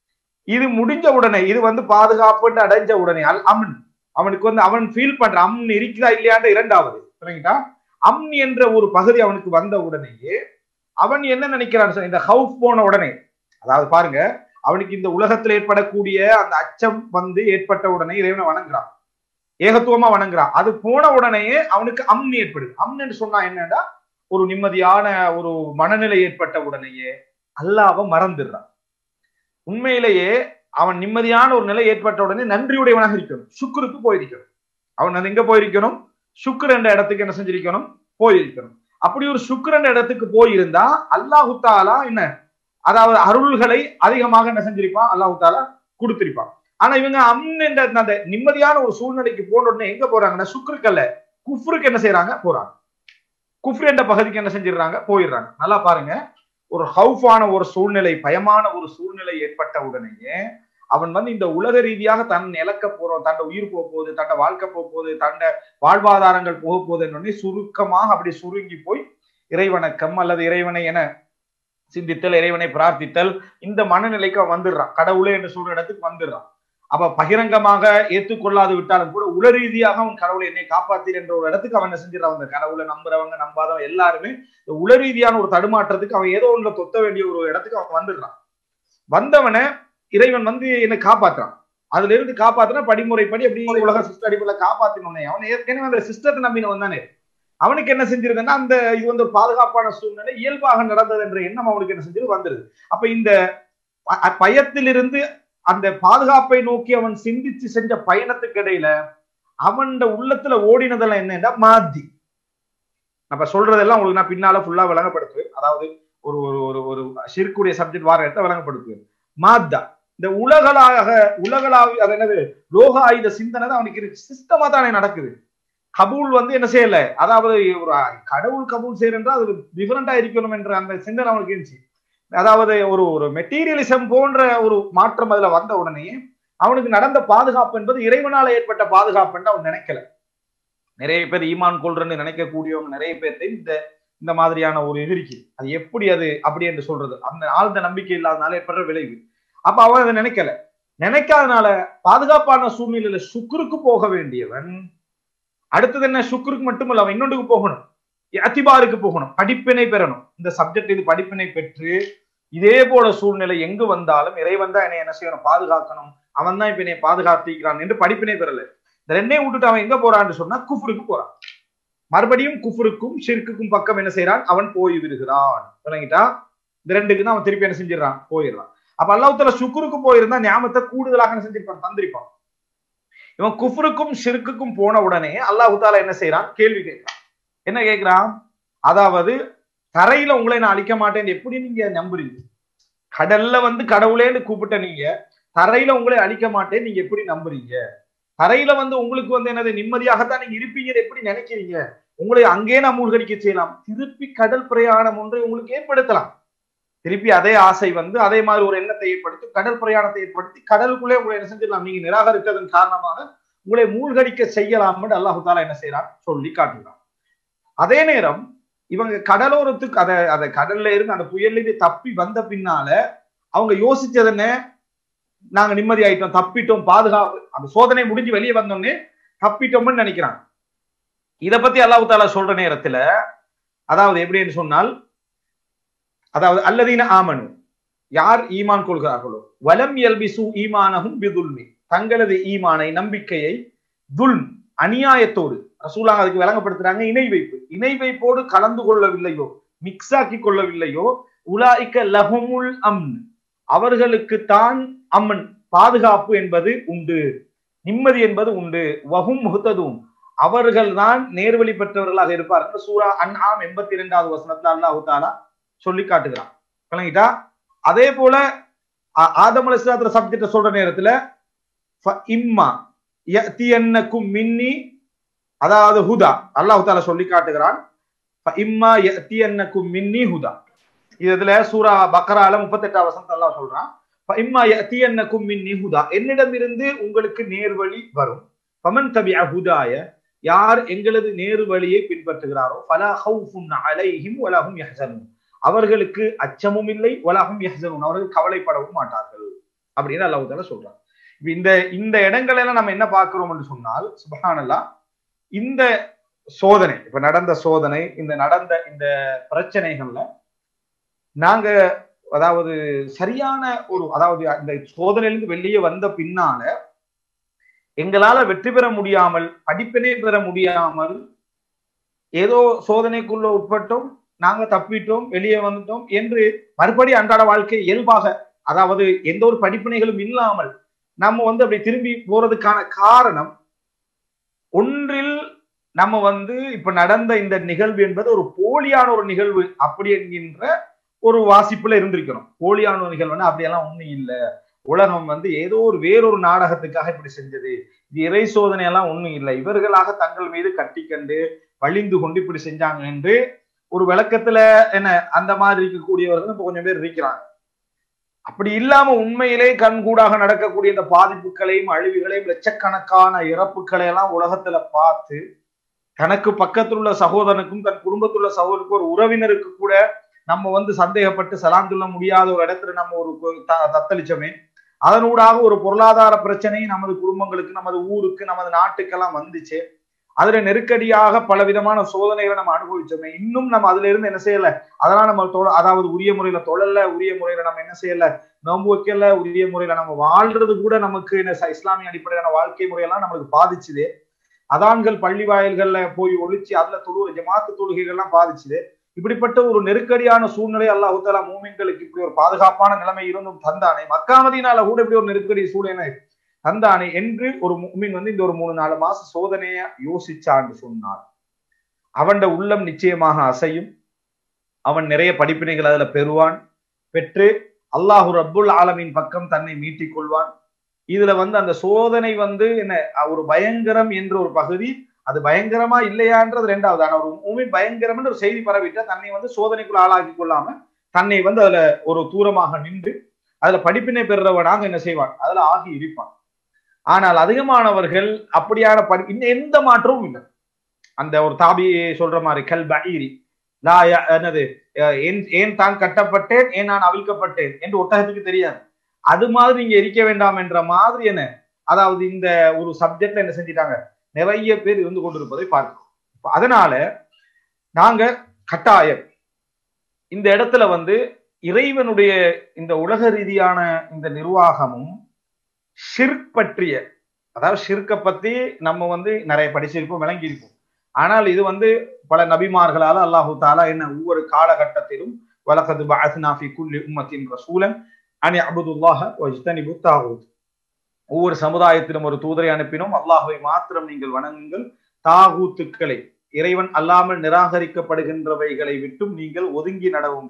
இது முடிஞ்ச உடனே இது வந்து பாதுகாப்புன்னு அடைஞ்ச உடனே அல் அமன் அவனுக்கு வந்து அவன் ஃபீல் பண்ற அம்ன் இருக்குதா இல்லையான்ற இரண்டாவது சரிங்களா அம் என்ற ஒரு பகுதி அவனுக்கு வந்த உடனேயே அவன் என்ன நினைக்கிறான் சார், இந்த ஹவுஃப் போன உடனே அதாவது பாருங்க அவனுக்கு இந்த உலகத்தில் ஏற்படக்கூடிய அந்த அச்சம் வந்து ஏற்பட்ட உடனே இறைவனை வணங்குறான் ஏகத்துவமா வணங்குறான் அது போன உடனேயே அவனுக்கு அம்னி ஏற்படுது அம்னு என்று சொன்னா என்னன்னா ஒரு நிம்மதியான ஒரு மனநிலை ஏற்பட்ட உடனேயே அல்லாஹ்வை மறந்துடுறான் உண்மையிலேயே அவன் நிம்மதியான ஒரு நிலை ஏற்பட்ட உடனே நன்றியுடையவனாக இருக்கணும் சுக்குருக்கு போயிருக்கணும் அவன் வந்து எங்க போயிருக்கணும் சுக்குர் என்ற இடத்துக்கு என்ன செஞ்சிருக்கணும் போயிருக்கணும் அப்படி ஒரு சுக்குர் என்ற இடத்துக்கு போயிருந்தா அல்லாஹு தாலா என்ன அதாவது அருள்களை அதிகமாக என்ன செஞ்சிருப்பான் அல்லாஹு தாலா கொடுத்திருப்பான் ஆனா இவங்க அம்ன் என்ற அந்த நிம்மதியான ஒரு சூழ்நிலைக்கு போன உடனே எங்க போறாங்கன்னா சுக்ருக்கல்ல குஃப்ருக்கு என்ன செய்யறாங்க போறாங்க குஃப்ரு என்ற பகுதிக்கு என்ன செஞ்சிடுறாங்க போயிடுறாங்க நல்லா பாருங்க ஒரு ஹவுஃபான ஒரு சூழ்நிலை பயமான ஒரு சூழ்நிலை ஏற்பட்ட உடனேயே அவன் வந்து இந்த உலக ரீதியாக தன் இழக்க போறோம் தன்னை உயிர் போக போகுது தன்னை வாழ்க்கை போக போகுது தன்னை வாழ்வாதாரங்கள் போக போகுதுன்னு சுருக்கமாக அப்படி சுருங்கி போய் இறைவணக்கம் அல்லது இறைவனை என சிந்தித்தல் இறைவனை பிரார்த்தித்தல் இந்த மனநிலைக்கு அவன் வந்துடுறான் கடவுளே என்று சொல்ற இடத்துக்கு வந்துடுறான் அப்ப பகிரங்கமாக ஏற்றுக்கொள்ளாது விட்டாலும் கூட உல ரீதியாக அவன் கடவுளை என்னை காப்பாத்தீர் என்ற ஒரு இடத்துக்கு அவன் என்ன செஞ்சிடறான் அந்த கடவுளை நம்புறவங்க நம்பாதவங்க எல்லாருமே இந்த உல ரீதியான ஒரு தடுமாற்றத்துக்கு அவன் ஏதோ ஒன்றுல தொத்த வேண்டிய ஒரு இடத்துக்கு அவன் வந்துடுறான் வந்தவனை இறைவன் வந்து என்னை காப்பாத்துறான் அதுல இருந்து காப்பாத்தினா படிமுறைப்படி அப்படி உலக சிஸ்டம் அடிப்படையில காப்பாத்தினோடனே அவன் ஏற்கனவே அந்த சிஸ்டத்தை நம்பினவன் தானே அவனுக்கு என்ன செஞ்சிருந்தேன்னா அந்த இது வந்து ஒரு பாதுகாப்பான சூழ்நிலை இயல்பாக நடந்தது என்ற எண்ணம் அவனுக்கு என்ன செஞ்சிரு வந்துருது அப்ப இந்த ப- பயத்திலிருந்து அந்த பாதுகாப்பை நோக்கி அவன் சிந்திச்சு செஞ்ச பயணத்துக்கு இடையில அவன் உள்ளத்துல ஓடினதெல்லாம் என்னன்னா மாத்தி நம்ம சொல்றதெல்லாம் உங்களுக்கு நான் பின்னால ஃபுல்லா விளங்கப்படுத்துவேன் அதாவது ஒரு ஒரு ஒரு ஒரு ஷிர்க்குடைய சப்ஜெக்ட் வார இடத்த விளங்கப்படுத்துவேன் மாத்தா இந்த உலகளாக உலகளாவி அது என்னது லோக ஆயுத சிந்தனை தான் அவனுக்கு சிஸ்டமா தானே நடக்குது கபூல் வந்து என்ன செய்யல அதாவது ஒரு கடவுள் கபூல் செய்யறா அது டிஃபரெண்டா இருக்கணும் என்ற அந்த சிந்தனை அவனுக்கு இருந்துச்சு அதாவது ஒரு ஒரு மெட்டீரியலிசம் போன்ற ஒரு மாற்றம் அதுல வந்த உடனே அவனுக்கு நடந்த பாதுகாப்பு என்பது இறைவனால ஏற்பட்ட பாதுகாப்பு என்று அவன் நினைக்கல நிறைய பேர் ஈமான் கொள்றன்னு நினைக்கக்கூடியவங்க நிறைய பேர்த்த இந்த இந்த மாதிரியான ஒரு இது இருக்கு அது எப்படி அது அப்படி என்று சொல்றது அந்த ஆழ்ந்த நம்பிக்கை இல்லாதனால ஏற்படுற விளைவு அப்ப அவன் அதை நினைக்கல நினைக்காதனால பாதுகாப்பான சூழ்நிலையில சுக்குருக்கு போக வேண்டியவன் அடுத்தது என்ன சுக்குருக்கு மட்டுமல்ல அவன் இன்னொன்றுக்கு போகணும் அத்திபாருக்கு போகணும் படிப்பினை பெறணும் இந்த சப்ஜெக்ட் இது படிப்பினை பெற்று இதே போல சூழ்நிலை எங்கு வந்தாலும் இறைவன் தான் என்னை என்ன செய்யணும் பாதுகாக்கணும் அவன் தான் இப்ப என்னை பாதுகாத்திக்கிறான் என்று படிப்பினை பெறல இந்த ரெண்டையும் விட்டுட்டு அவன் எங்க போறான்னு சொன்னா குஃப்ருக்கு போறான் மறுபடியும் குஃப்ருக்கும் ஷிர்க்குக்கும் பக்கம் என்ன செய்யறான் அவன் போய் விடுகிறான் விளங்கிட்டா இந்த ரெண்டுக்கு தான் அவன் திருப்பி என்ன செஞ்சிடறான் போயிடுறான் அப்ப அல்லாஹ்தால சுக்குருக்கு போயிருந்தா ஞாபகத்தை கூடுதலாக என்ன செஞ்சிருப்பான் தந்திருப்பான் இவன் குஃப்ருக்கும் ஷிர்க்குக்கும் போன உடனே அல்லாஹு தாலா என்ன செய்யறான் கேள்வி கேட்கிறான் என்ன கேட்கிறான் அதாவது தரையில உங்களை நான் அழிக்க மாட்டேன் எப்படி நீங்க நம்புறீங்க கடல்ல வந்து கடவுளேன்னு கூப்பிட்ட நீங்க தரையில உங்களை அழிக்க மாட்டேன் நீங்க எப்படி நம்புறீங்க தரையில வந்து உங்களுக்கு வந்து என்னது நிம்மதியாகத்தான் நீங்க இருப்பீங்கன்னு எப்படி நினைக்கிறீங்க உங்களை அங்கே நான் மூழ்கடிக்க செய்யலாம் திருப்பி கடல் பிரயாணம் ஒன்றை உங்களுக்கு ஏற்படுத்தலாம் திருப்பி அதே ஆசை வந்து அதே மாதிரி ஒரு எண்ணத்தை ஏற்படுத்தி கடல் பிரயாணத்தை ஏற்படுத்தி கடலுக்குள்ளே உங்களை என்ன செஞ்சிடலாம் நீங்க நிராகரித்ததன் காரணமாக உங்களை மூழ்கடிக்க செய்யலாம்னு அல்லாஹு தாலா என்ன செய்யறான் சொல்லி காட்டுகிறான் அதே நேரம் இவங்க கடலோரத்துக்கு அதை அதை கடல்ல இருந்து அந்த புயல்ல இருந்து தப்பி வந்த பின்னால அவங்க யோசிச்சது என்ன நாங்க நிம்மதி ஆயிட்டோம் தப்பிட்டோம் பாதுகாப்பு அந்த சோதனை முடிஞ்சு வெளியே வந்தோடனே தப்பிட்டோம்னு நினைக்கிறாங்க இத பத்தி அல்லாஹு தாலா சொல்ற நேரத்துல அதாவது எப்படின்னு சொன்னால் அதாவது அல்லதீன ஆமனு யார் ஈமான் கொள்கிறார்களோ வலம் எல்பிசு ஈமானகும் பிதுல்மி தங்களது ஈமானை நம்பிக்கையை துல்ம் அநியாயத்தோடு ரசூலா அதுக்கு விளங்கப்படுத்துறாங்க இணை வைப்பு இணை வைப்போடு கலந்து கொள்ளவில்லையோ மிக்ஸ் ஆக்கி கொள்ளவில்லையோ உலாய்க்க லஹமுல் அம் அவர்களுக்கு தான் அம்மன் பாதுகாப்பு என்பது உண்டு நிம்மதி என்பது உண்டு வகும் முகத்ததும் அவர்கள் தான் நேர்வழி பெற்றவர்களாக இருப்பார்கள் சூரா அன்ஆம் எண்பத்தி இரண்டாவது வசனத்துல அல்லாஹு தாலா சொல்லி காட்டுகிறான் விளங்கிட்டா அதே போல ஆதம் அலிஸ்லாத்துல சப்ஜெக்ட சொல்ற நேரத்துல இம்மா யத்தியன்னக்கும் மின்னி அதாவது ஹுதா அல்லாஹு தாலா சொல்லி காட்டுகிறான் இம்மா யத்தியன்னக்கும் மின்னி ஹுதா இதுல சூரா பக்கரால முப்பத்தி எட்டாம் வசனத்தை அல்லாஹ் சொல்றான் இம்மா யத்தியன்னக்கும் மின்னி ஹுதா என்னிடமிருந்து உங்களுக்கு நேர்வழி வரும் பமன் தபி ஹுதாய யார் எங்களது நேரு வழியை பின்பற்றுகிறாரோ ஃபலா ஹவுஃபுன் அலைஹிம் வலஹும் யஹ்சனூன் அவர்களுக்கு அச்சமும் இல்லை வலஹும் யஹ்சனூன் அவர்கள் கவலைப்படவும் மாட்டார்கள் அப்படின்னு அல்லாஹ் தாலா சொல்றான் இந்த இந்த இடங்கள் எல்லாம் நம்ம என்ன பார்க்கிறோம் என்று சொன்னால் சுபஹானல்லா இந்த சோதனை இப்ப நடந்த சோதனை இந்த நடந்த இந்த பிரச்சனைகள்ல நாங்க அதாவது சரியான ஒரு அதாவது இந்த சோதனையிலிருந்து வெளியே வந்த பின்னால எங்களால வெற்றி பெற முடியாமல் படிப்பினை பெற முடியாமல் ஏதோ சோதனைக்குள்ள உட்பட்டோம் நாங்க தப்பிட்டோம் வெளியே வந்துட்டோம் என்று மறுபடி அன்றாட வாழ்க்கை இயல்பாக அதாவது எந்த ஒரு படிப்பினைகளும் இல்லாமல் நம்ம வந்து அப்படி திரும்பி போறதுக்கான காரணம் ஒன்றில் நம்ம வந்து இப்ப நடந்த இந்த நிகழ்வு என்பது ஒரு போலியான ஒரு நிகழ்வு அப்படி என்கின்ற ஒரு வாசிப்புல இருந்திருக்கணும் போலியான ஒரு நிகழ்வுன்னா அப்படியெல்லாம் ஒண்ணும் இல்லை உலகம் வந்து ஏதோ ஒரு வேறொரு நாடகத்துக்காக இப்படி செஞ்சது இது இறை சோதனை எல்லாம் ஒண்ணும் இல்லை இவர்களாக தங்கள் மீது கட்டிக்கண்டு வழிந்து கொண்டு இப்படி செஞ்சாங்க என்று ஒரு விளக்கத்துல என்ன அந்த மாதிரி இருக்கக்கூடியவர்கள் இப்ப கொஞ்சம் பேர் இருக்கிறாங்க அப்படி இல்லாம உண்மையிலே கண்கூடாக நடக்கக்கூடிய இந்த பாதிப்புகளையும் அழிவுகளையும் லட்சக்கணக்கான இறப்புகளை எல்லாம் உலகத்துல பார்த்து தனக்கு பக்கத்தில் உள்ள சகோதரனுக்கும் தன் குடும்பத்தில் உள்ள சகோதரனுக்கும் ஒரு உறவினருக்கு கூட நம்ம வந்து சந்தேகப்பட்டு சலாம் சொல்ல முடியாத ஒரு இடத்துல நம்ம ஒரு தத்தளிச்சோமே அதனூடாக ஒரு பொருளாதார பிரச்சனை நமது குடும்பங்களுக்கு நமது ஊருக்கு நமது நாட்டுக்கெல்லாம் வந்துச்சு அதுல நெருக்கடியாக பல விதமான சோதனைகளை நம்ம அனுபவிச்சோமே இன்னும் நம்ம அதுல இருந்து என்ன செய்யல அதெல்லாம் நம்ம தொழ அதாவது உரிய முறையில தொழல உரிய முறையில நம்ம என்ன செய்யல நோம்பு வைக்கல உரிய முறையில நம்ம வாழ்றது கூட நமக்கு என்ன இஸ்லாமிய அடிப்படையான வாழ்க்கை முறையெல்லாம் நம்மளுக்கு பாதிச்சுது அதான்கள் பள்ளி வாயில்கள்ல போய் ஒழிச்சு அதுல தொழுகிற ஜமாத்து தொழுகைகள்லாம் பாதிச்சுது இப்படிப்பட்ட ஒரு நெருக்கடியான சூழ்நிலை அல்லாஹு தாலா மூமின்களுக்கு இப்படி ஒரு பாதுகாப்பான நிலைமை இருந்தும் தந்தானே மக்காமதினால கூட இப்படி ஒரு நெருக்கடி சூழ்நிலை தந்தானே என்று ஒரு மூமின் வந்து இந்த ஒரு மூணு நாலு மாசம் சோதனைய யோசிச்சான்னு சொன்னார் அவன் உள்ளம் நிச்சயமாக அசையும் அவன் நிறைய படிப்பினைகள் அதுல பெறுவான் பெற்று அல்லாஹு ரப்புல் ஆலமின் பக்கம் தன்னை மீட்டிக் கொள்வான் இதுல வந்து அந்த சோதனை வந்து என்ன ஒரு பயங்கரம் என்ற ஒரு பகுதி அது பயங்கரமா இல்லையான்றது ரெண்டாவது ஆனா ஒரு மூமின் பயங்கரம் ஒரு செய்தி பரவிட்ட தன்னை வந்து சோதனைக்குள்ள ஆளாக்கி கொள்ளாம தன்னை வந்து அதுல ஒரு தூரமாக நின்று அதுல படிப்பினை பெறுறவனாக என்ன செய்வான் அதுல ஆகி இருப்பான் ஆனால் அதிகமானவர்கள் அப்படியான படி இன்னும் எந்த மாற்றமும் இல்லை அந்த ஒரு தாபி சொல்ற மாதிரி கல் பயிரி லா என்னது ஏன் ஏன் தான் கட்டப்பட்டேன் ஏன் நான் அவிழ்க்கப்பட்டேன் என்று ஒட்டகத்துக்கு தெரியாது அது மாதிரி நீங்க இருக்க வேண்டாம் என்ற மாதிரி என்ன அதாவது இந்த ஒரு சப்ஜெக்ட்ல என்ன செஞ்சிட்டாங்க நிறைய பேர் இருந்து கொண்டிருப்பதை பார்க்கிறோம் அதனால நாங்க கட்டாயம் இந்த இடத்துல வந்து இறைவனுடைய இந்த உலக ரீதியான இந்த நிர்வாகமும் ஷிர்க் பற்றிய அதாவது ஷிர்க்கை பத்தி நம்ம வந்து நிறைய படிச்சிருப்போம் விளங்கி இருப்போம் ஆனால் இது வந்து பல நபிமார்களால அல்லாஹு தாலா என்ன ஒவ்வொரு காலகட்டத்திலும் வலகது பாஸ்னாஃபி குல்லி உம்மத்தின் ரசூலன் அனி அபுதுல்லாஹ வஜ்தனிபு தாகூத் ஒவ்வொரு சமுதாயத்திலும் ஒரு தூதரை அனுப்பினோம் அல்லாஹுவை மாத்திரம் நீங்கள் வணங்குங்கள் தாகூத்துக்களை இறைவன் அல்லாமல் நிராகரிக்கப்படுகின்றவைகளை விட்டும் நீங்கள் ஒதுங்கி நடவுங்கள்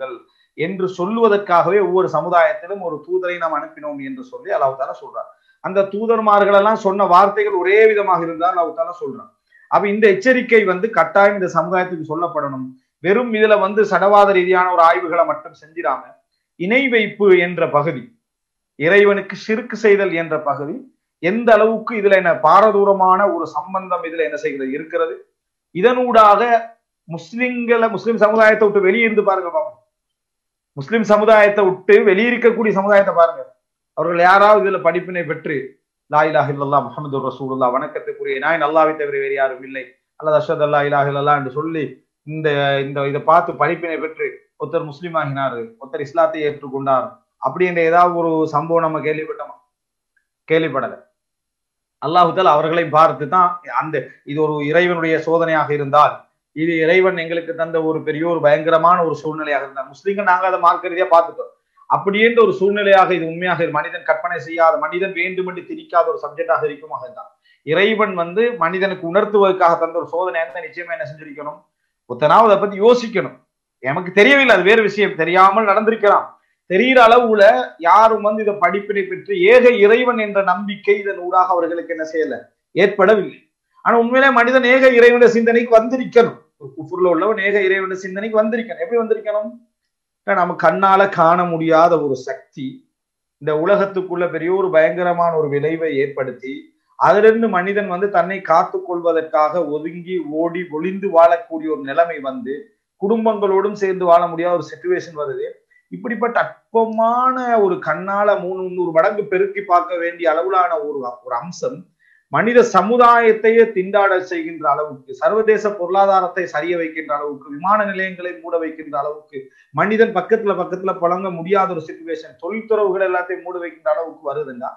என்று சொல்லுவதற்காகவே ஒவ்வொரு சமுதாயத்திலும் ஒரு தூதரை நாம் அனுப்பினோம் என்று சொல்லி அல்லாஹ் தாலா சொல்றார் அந்த தூதர்மார்கள் எல்லாம் சொன்ன வார்த்தைகள் ஒரே விதமாக இருந்தால் அல்லாஹ் தாலா சொல்றான் அப்ப இந்த எச்சரிக்கை வந்து கட்டாயம் இந்த சமுதாயத்துக்கு சொல்லப்படணும் வெறும் இதுல வந்து சடவாத ரீதியான ஒரு ஆய்வுகளை மட்டும் செஞ்சிடாம இணை வைப்பு என்ற பகுதி இறைவனுக்கு சிறுக்கு செய்தல் என்ற பகுதி எந்த அளவுக்கு இதுல என்ன பாரதூரமான ஒரு சம்பந்தம் இதுல என்ன செய்கிறது இருக்கிறது இதனூடாக முஸ்லிம்களை முஸ்லிம் சமுதாயத்தை விட்டு வெளியே இருந்து பாருங்க பாப்போம் முஸ்லிம் சமுதாயத்தை விட்டு வெளியிருக்கக்கூடிய சமுதாயத்தை பாருங்க அவர்கள் யாராவது இதுல படிப்பினை பெற்று லா இலாஹ இல்லல்லா முஹம்மது ரசூலுல்லா வணக்கத்துக்குரிய நாய் நல்லாவை தவிர வேறு யாரும் இல்லை அல்லது அஷத் அல்லா இலாஹ இல்லல்லா என்று சொல்லி இந்த இந்த இதை பார்த்து படிப்பினை பெற்று ஒருத்தர் முஸ்லீம் ஆகினாரு ஒருத்தர் இஸ்லாத்தை ஏற்றுக்கொண்டார் அப்படின்ற ஏதாவது ஒரு சம்பவம் நம்ம கேள்விப்பட்டோமா கேள்விப்படலை அல்லாஹுத்தால் அவர்களை பார்த்து தான் அந்த இது ஒரு இறைவனுடைய சோதனையாக இருந்தால் இது இறைவன் எங்களுக்கு தந்த ஒரு பெரிய ஒரு பயங்கரமான ஒரு சூழ்நிலையாக இருந்தால் முஸ்லீம்கள் நாங்க அதை மார்க்க ரீதியா பார்த்துட்டோம் அப்படின்ற ஒரு சூழ்நிலையாக இது உண்மையாக மனிதன் கற்பனை செய்யாத மனிதன் வேண்டுமென்று திரிக்காத ஒரு சப்ஜெக்டாக இருக்குமாக இருந்தான் இறைவன் வந்து மனிதனுக்கு உணர்த்துவதற்காக தந்த ஒரு சோதனை இருந்தால் நிச்சயமா என்ன செஞ்சிருக்கணும் ஒத்தனாவது அதை பத்தி யோசிக்கணும் எனக்கு தெரியவில்லை அது வேறு விஷயம் தெரியாமல் நடந்திருக்கலாம் தெரிகிற அளவுல யாரும் வந்து இதை படிப்பினை பெற்று ஏக இறைவன் என்ற நம்பிக்கை இதன் ஊடாக அவர்களுக்கு என்ன செய்யல ஏற்படவில்லை ஆனா உண்மையிலே மனிதன் ஏக இறைவன சிந்தனைக்கு வந்திருக்கணும் ஒரு குஃபுர்ல உள்ளவன் ஏக இறைவன சிந்தனைக்கு வந்திருக்கணும் எப்படி வந்திருக்கணும் நம்ம கண்ணால காண முடியாத ஒரு சக்தி இந்த உலகத்துக்குள்ள பெரிய ஒரு பயங்கரமான ஒரு விளைவை ஏற்படுத்தி அதிலிருந்து மனிதன் வந்து தன்னை காத்து கொள்வதற்காக ஒதுங்கி ஓடி ஒளிந்து வாழக்கூடிய ஒரு நிலைமை வந்து குடும்பங்களோடும் சேர்ந்து வாழ முடியாத ஒரு சுச்சுவேஷன் வருது இப்படிப்பட்ட அற்பமான ஒரு கண்ணால மூணு முந்நூறு மடங்கு பெருக்கி பார்க்க வேண்டிய அளவிலான ஒரு ஒரு அம்சம் மனித சமுதாயத்தையே திண்டாட செய்கின்ற அளவுக்கு சர்வதேச பொருளாதாரத்தை சரிய வைக்கின்ற அளவுக்கு விமான நிலையங்களை மூட வைக்கின்ற அளவுக்கு மனிதன் பக்கத்துல பக்கத்துல புழங்க முடியாத ஒரு சுச்சுவேஷன் தொழில்துறவுகள் எல்லாத்தையும் மூட வைக்கின்ற அளவுக்கு வருதுன்னா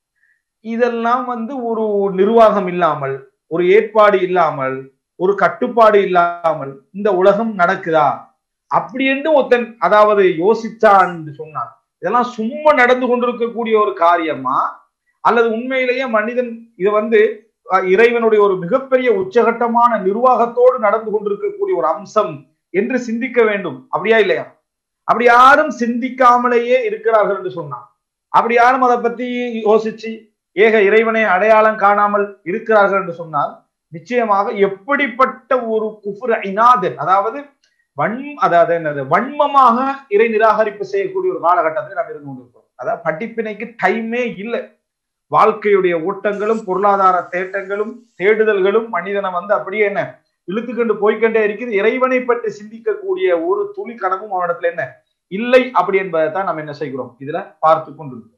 இதெல்லாம் வந்து ஒரு நிர்வாகம் இல்லாமல் ஒரு ஏற்பாடு இல்லாமல் ஒரு கட்டுப்பாடு இல்லாமல் இந்த உலகம் நடக்குதா அப்படி என்று ஒருத்தன் அதாவது யோசிச்சான் சொன்னான் இதெல்லாம் சும்மா நடந்து கொண்டிருக்கக்கூடிய ஒரு காரியமா அல்லது உண்மையிலேயே மனிதன் இது வந்து இறைவனுடைய ஒரு மிகப்பெரிய உச்சகட்டமான நிர்வாகத்தோடு நடந்து கொண்டிருக்கக்கூடிய ஒரு அம்சம் என்று சிந்திக்க வேண்டும் அப்படியா இல்லையா அப்படி யாரும் சிந்திக்காமலேயே இருக்கிறார்கள் என்று சொன்னான் அப்படி யாரும் அதை பத்தி யோசிச்சு ஏக இறைவனை அடையாளம் காணாமல் இருக்கிறார்கள் என்று சொன்னால் நிச்சயமாக எப்படிப்பட்ட ஒரு குஃபுர் இனாதன் அதாவது வன் அதாவது என்னது வன்மமாக இறை நிராகரிப்பு செய்யக்கூடிய ஒரு காலகட்டத்தில் நாம் இருந்து கொண்டிருக்கிறோம் அதாவது படிப்பினைக்கு டைமே இல்லை வாழ்க்கையுடைய ஓட்டங்களும் பொருளாதார தேட்டங்களும் தேடுதல்களும் மனிதனை வந்து அப்படியே என்ன இழுத்துக்கொண்டு போய்கொண்டே இருக்குது இறைவனை பற்றி சிந்திக்கக்கூடிய ஒரு துளி கனவும் அவனிடத்துல என்ன இல்லை அப்படி என்பதை தான் நம்ம என்ன செய்கிறோம் இதுல பார்த்து கொண்டிருக்கோம்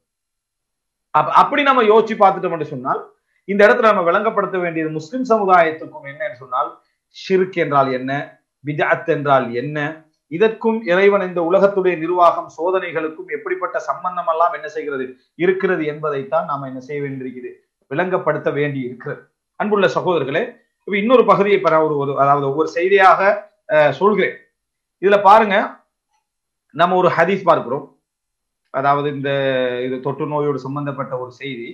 அப்ப அப்படி நம்ம யோசிச்சு பார்த்துட்டோம் சொன்னால் இந்த இடத்துல நம்ம விளங்கப்படுத்த வேண்டியது முஸ்லிம் சமுதாயத்துக்கும் என்னன்னு சொன்னால் ஷிர்க் என்றால் என்ன விஜாத் என்றால் என்ன இதற்கும் இறைவன் இந்த உலகத்துடைய நிர்வாகம் சோதனைகளுக்கும் எப்படிப்பட்ட சம்பந்தம் எல்லாம் என்ன செய்கிறது இருக்கிறது என்பதைத்தான் நாம என்ன செய்ய வேண்டியிருக்கிறது விளங்கப்படுத்த வேண்டி இருக்கிறது அன்புள்ள சகோதரர்களே இப்ப இன்னொரு பகுதியை பெற ஒரு ஒரு அதாவது ஒவ்வொரு செய்தியாக சொல்கிறேன் இதுல பாருங்க நம்ம ஒரு ஹதீஸ் பார்க்கிறோம் அதாவது இந்த இது தொற்று நோயோடு சம்பந்தப்பட்ட ஒரு செய்தி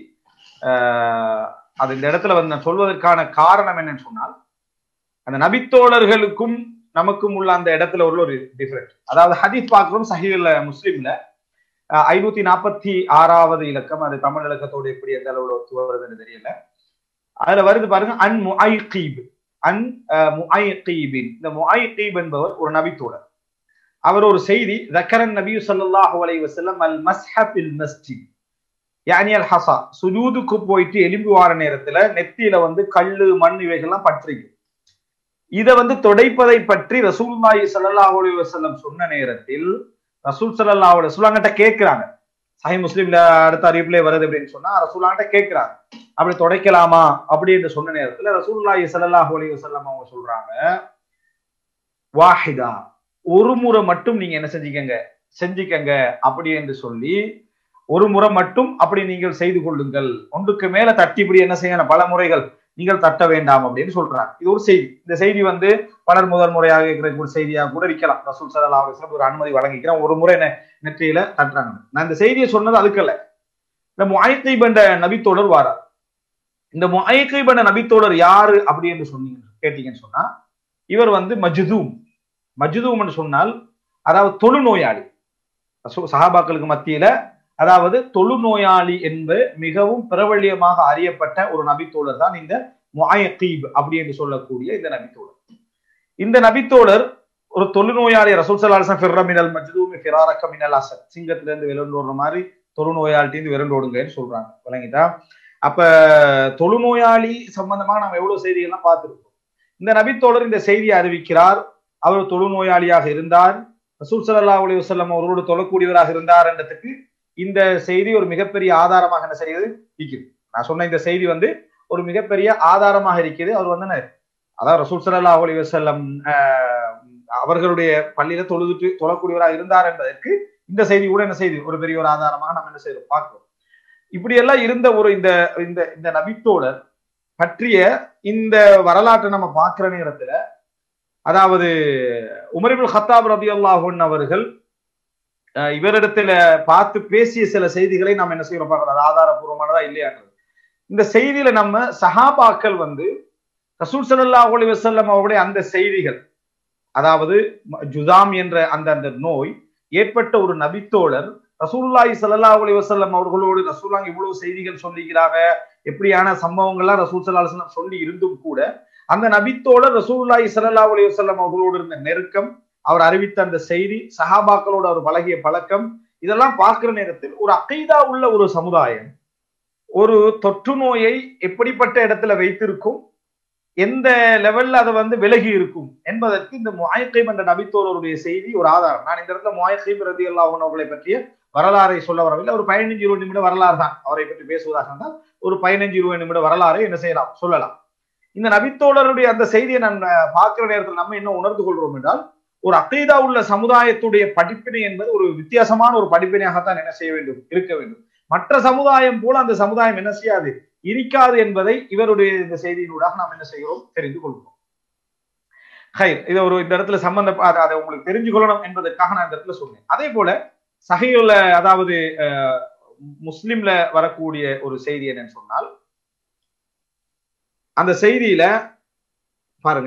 அது இந்த இடத்துல வந்து நான் சொல்வதற்கான காரணம் என்னன்னு சொன்னால் அந்த நபித்தோழர்களுக்கும் நமக்கும் உள்ள அந்த இடத்துல உள்ள ஒரு டிஃபரெண்ட் அதாவது ஹதீஸ் பார்க்கிறோம் சஹீல முஸ்லீம்ல ஐநூத்தி நாற்பத்தி ஆறாவது இலக்கம் அது தமிழ் இலக்கத்தோடு எப்படி எந்த அளவுல ஒத்து வருதுன்னு தெரியல அதுல வருது பாருங்க அன் முஐகீப் அன் முஐகீபின் இந்த முஐகீப் என்பவர் ஒரு நபித்தோழர் அவர் ஒரு செய்தி தக்கரன் நபி சல்லாஹூ அலை வசல்லம் அல் மஸ்ஹபில் மஸ்ஜித் யானி அல் ஹசா சுஜூதுக்கு போயிட்டு எலும்பி வார நேரத்துல நெத்தியில வந்து கல்லு மண் இவைகள்லாம் பற்றிக்கும் இதை வந்து தொடைப்பதை பற்றி ரசூல்லாஹி சல்லாஹூ அலி வசல்லம் சொன்ன நேரத்தில் ரசூல் சல்லா ரசூலாங்கிட்ட கேட்கிறாங்க சாஹி முஸ்லீம்ல அடுத்த அறிவிப்புல வருது அப்படின்னு சொன்னா ரசூலாங்கிட்ட கேட்கிறாங்க அப்படி தொடைக்கலாமா அப்படின்னு சொன்ன நேரத்துல ரசூல்லாஹி சல்லாஹூ அலி வசல்லம் அவங்க சொல்றாங்க வாஹிதா ஒரு முறை மட்டும் நீங்க என்ன செஞ்சுக்கங்க செஞ்சுக்கங்க அப்படி என்று சொல்லி ஒரு முறை மட்டும் அப்படி நீங்கள் செய்து கொள்ளுங்கள் ஒன்றுக்கு மேல தட்டி இப்படி என்ன செய்யணும் பல முறைகள் நீங்கள் தட்ட வேண்டாம் அப்படின்னு சொல்றாங்க இது ஒரு செய்தி இந்த செய்தி வந்து பலர் முதல் முறையாக இருக்கிற ஒரு செய்தியாக கூட இருக்கலாம் ரசூல் சல்லா அலுவலம் ஒரு அனுமதி வழங்கிக்கிறேன் ஒரு முறை என்ன நெற்றியில தட்டுறாங்க நான் இந்த செய்தியை சொன்னது அதுக்கல்ல இந்த முயத்தை பண்ட நபித்தோழர் வாரார் இந்த முயக்கை பண்ட நபித்தோழர் யாரு அப்படி என்று சொன்னீங்க கேட்டீங்கன்னு சொன்னா இவர் வந்து மஜ்தூம் மஜ்தூம் என்று சொன்னால் அதாவது தொழுநோயாளி ரசூ- சஹாபாக்களுக்கு மத்தியில அதாவது தொழுநோயாளி என்பது மிகவும் பிரபல்யமாக அறியப்பட்ட ஒரு நபித்தோழர் தான் இந்த முஅயகீப் அப்படி என்று சொல்லக்கூடிய இந்த நபித்தோழர் இந்த நபித்தோழர் ஒரு தொழுநோயாளி ரசூல் சலாசன் ஃபிர்ரமினல் மஜ்தூமி ஃபிராரக்க மினல் அசத் சிங்கத்துல இருந்து விரண்டோடுற மாதிரி தொழுநோயாளிட்டு இருந்து விரண்டோடுங்கன்னு சொல்றாங்க விளங்கிட்டா அப்ப தொழுநோயாளி சம்பந்தமா நம்ம எவ்வளவு செய்திகள்லாம் பார்த்திருக்கோம் இந்த நபித்தோழர் இந்த செய்தியை அறிவிக்கிறார் அவர் தொழுநோயாளியாக இருந்தார் ரசூல் ஸல்லல்லாஹு அலைஹி வஸல்லம் அவரோடு தொழக்கூடியவராக இருந்தார் என்றதுக்கு இந்த செய்தி ஒரு மிகப்பெரிய ஆதாரமாக என்ன செய்யுது இருக்குது நான் சொன்ன இந்த செய்தி வந்து ஒரு மிகப்பெரிய ஆதாரமாக இருக்குது அவர் வந்து என்ன, அதாவது ரசூல் ஸல்லல்லாஹு அலைஹி வஸல்லம் ஆஹ், அவர்களுடைய பள்ளியில தொழுதுட்டு தொழக்கூடியவராக இருந்தார் என்பதற்கு இந்த செய்தி கூட என்ன செய்தி ஒரு பெரிய ஒரு ஆதாரமாக நம்ம என்ன செய்யறோம் பார்க்கிறோம் இப்படி எல்லாம் இருந்த ஒரு இந்த இந்த இந்த நபித்தோழர் பற்றிய இந்த வரலாற்றை நம்ம பார்க்கிற நேரத்துல அதாவது உமரிபுல் ஹத்தாப் ரபி அல்லாஹன் அவர்கள் அஹ், இவரிடத்துல பார்த்து பேசிய சில செய்திகளை நம்ம என்ன செய்யறோம் பார்க்கிறோம் அது ஆதாரபூர்வமானதா இல்லையான்றது இந்த செய்தியில நம்ம சஹாபாக்கள் வந்து ரசூல் ஸல்லல்லாஹு அலைஹி வஸல்லம் அவருடைய அந்த செய்திகள் அதாவது ம- ஜுதாம் என்ற அந்த அந்த நோய் ஏற்பட்ட ஒரு நபித்தோழர் ரசூலுல்லாஹி ஸல்லல்லாஹு அலைஹி வஸல்லம் அவர்களோடு ரசூலுல்லாஹ் இவ்வளவு செய்திகள் சொல்லிக்கிறாங்க எப்படியான சம்பவங்கள்லாம் ரசூல் ஸல்லல்லாஹு அலைஹி வஸல்லம் சொல்லி இருந்தும் கூட அந்த நபித்தோழர் ரசூலுல்லாஹி ஸல்லல்லாஹு அலைஹி வஸல்லம் அவர்களோடு இருந்த நெருக்கம் அவர் அறிவித்த அந்த செய்தி சஹாபாக்களோடு அவர் பழகிய பழக்கம் இதெல்லாம் பார்க்கிற நேரத்தில் ஒரு அகைதா உள்ள ஒரு சமுதாயம் ஒரு தொற்று நோயை எப்படிப்பட்ட இடத்துல வைத்திருக்கும் எந்த லெவல்ல அதை வந்து விலகி இருக்கும் என்பதற்கு இந்த முயக்கைம் என்ற நபித்தோருடைய செய்தி ஒரு ஆதாரம் நான் இந்த இடத்துல முயக்கைம் ரதி அல்லாஹன் அவர்களை பற்றிய வரலாறை சொல்ல வரவில்லை ஒரு பதினஞ்சு இருபது நிமிட வரலாறு தான் அவரை பற்றி பேசுவதாக இருந்தால் ஒரு பதினஞ்சு இருபது நிமிட வரலாறை என்ன செய்யலாம் சொல்லலாம் இந்த நபித்தோழருடைய அந்த செய்தியை நான் அஹ், பார்க்கிற நேரத்தில் நம்ம என்ன உணர்ந்து கொள்றோம் என்றால் ஒரு அகைதா உள்ள சமுதாயத்துடைய படிப்பினை என்பது ஒரு வித்தியாசமான ஒரு படிப்பினையாகத்தான் என்ன செய்ய வேண்டும் இருக்க வேண்டும் மற்ற சமுதாயம் போல அந்த சமுதாயம் என்ன செய்யாது இருக்காது என்பதை இவருடைய இந்த செய்தியினூடாக நாம் என்ன செய்கிறோம் தெரிந்து கொள்கிறோம் ஹைர் இதை ஒரு இந்த இடத்துல சம்பந்த அதை அதை உங்களுக்கு தெரிஞ்சு கொள்ளணும் என்பதற்காக நான் இந்த இடத்துல சொன்னேன் அதே போல சஹீல அதாவது அஹ், முஸ்லிம்ல வரக்கூடிய ஒரு செய்தி என்னன்னு சொன்னால் அந்த செய்தியில பாருங்க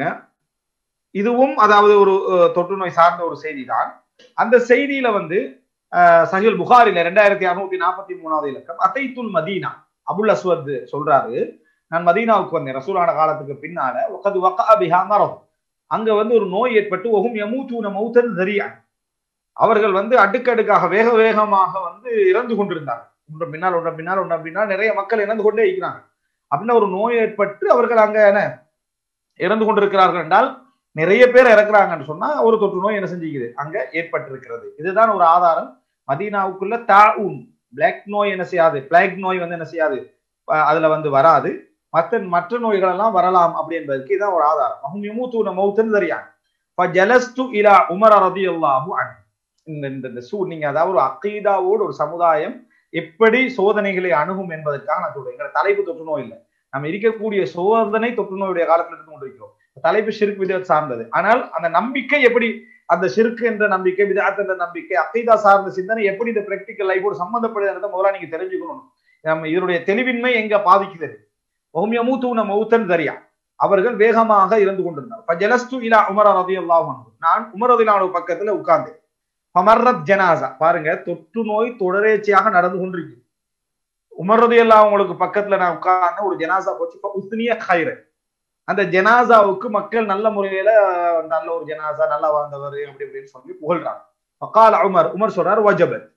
இதுவும் அதாவது ஒரு அஹ், தொற்று நோய் சார்ந்த ஒரு செய்தி தான் அந்த செய்தியில வந்து அஹ், சஹீல் புகாரில ரெண்டாயிரத்தி அறுநூத்தி நாற்பத்தி மூணாவது இலக்கம் அத்தைத்துல் மதீனா அபுல் அஸ்வத் சொல்றாரு நான் மதீனாவுக்கு வந்தேன் ரசூலான காலத்துக்கு பின்னால ஒக்கது வக்கா பிஹா மரம் அங்க வந்து ஒரு நோய் ஏற்பட்டு ஒகும் யமூத்தூன மௌத்தன் சரியா அவர்கள் வந்து அடுக்கடுக்காக வேக வேகமாக வந்து இறந்து கொண்டிருந்தாங்க ஒன்று பின்னால் ஒன்று பின்னால் ஒன்று பின்னால் நிறைய மக்கள் இறந்து கொண்டே இருக்கிறாங்க அப்படின்னா ஒரு நோய் ஏற்பட்டு அவர்கள் அங்க என்ன இறந்து கொண்டிருக்கிறார்கள் என்றால் நிறைய பேர் இறக்குறாங்கன்னு சொன்னா ஒரு தொற்று நோய் என்ன செஞ்சுக்குது அங்க ஏற்பட்டிருக்கிறது இதுதான் ஒரு ஆதாரம் மதீனாவுக்குள்ள தாஊன் பிளாக் நோய் என்ன செய்யாது பிளாக் நோய் வந்து என்ன செய்யாது அஹ் அதுல வந்து வராது மற்ற மற்ற நோய்கள் எல்லாம் வரலாம் அப்படி என்பதற்கு இதான் ஒரு ஆதாரம் அஹும் யமூத்தூன மௌத்தன் தெரியாங்க ஃபஜலஸ்து இலா உமர் ரதியல்லாஹு அன்ஹு இந்த இந்த இந்த சூ நீங்க அதாவது ஒரு அக்கீதாவோடு ஒரு சமுதாயம் எப்படி சோதனைகளை அணுகும் என்பதற்காக நான் சொல்றேன் எங்களை தலைப்பு தொற்று நோய் இல்லை நம்ம இருக்கக்கூடிய சோதனை தொற்று நோயுடைய காலத்துல இருந்து கொண்டிருக்கிறோம் தலைப்பு ஷிர்க் விதத் சார்ந்தது ஆனால் அந்த நம்பிக்கை எப்படி அந்த ஷிர்க் என்ற நம்பிக்கை விதாத் என்ற நம்பிக்கை அக்கீதா சார்ந்த சிந்தனை எப்படி இந்த பிராக்டிக்கல் லைஃபோடு சம்பந்தப்படுதுன்றதை முதல்ல நீங்க தெரிஞ்சுக்கணும் நம்ம இதனுடைய தெளிவின்மை எங்க பாதிக்குது ஒஹ்யமூத்தூன மௌத்தன் தரியா அவர்கள் வேகமாக இருந்து கொண்டிருந்தார் ஃபஜலஸ்து இலா உமர் ரதியல்லாஹு அன்ஹு நான் உமர் ரதியல்லாஹு பக்கத்துல உட்கார்ந்தேன் ஃபமர்ரத் ஜனாசா பாருங்க தொற்று நோய் தொடரேச்சியாக நடந்து கொண்டிருக்கு உமர் ரதியல்லாஹு உங்களுக்கு பக்கத்துல நான் உட்கார்ந்த ஒரு ஜனாசா போச்சு உஸ்னிய ஹைர அந்த ஜனாசாவுக்கு மக்கள் நல்ல முறையில நல்ல ஒரு ஜனாசா நல்லா வாழ்ந்தவர் அப்படி இப்படின்னு சொல்லி புகழ்றாங்க ஃபகால உமர் உமர் சொல்றாரு வஜபத்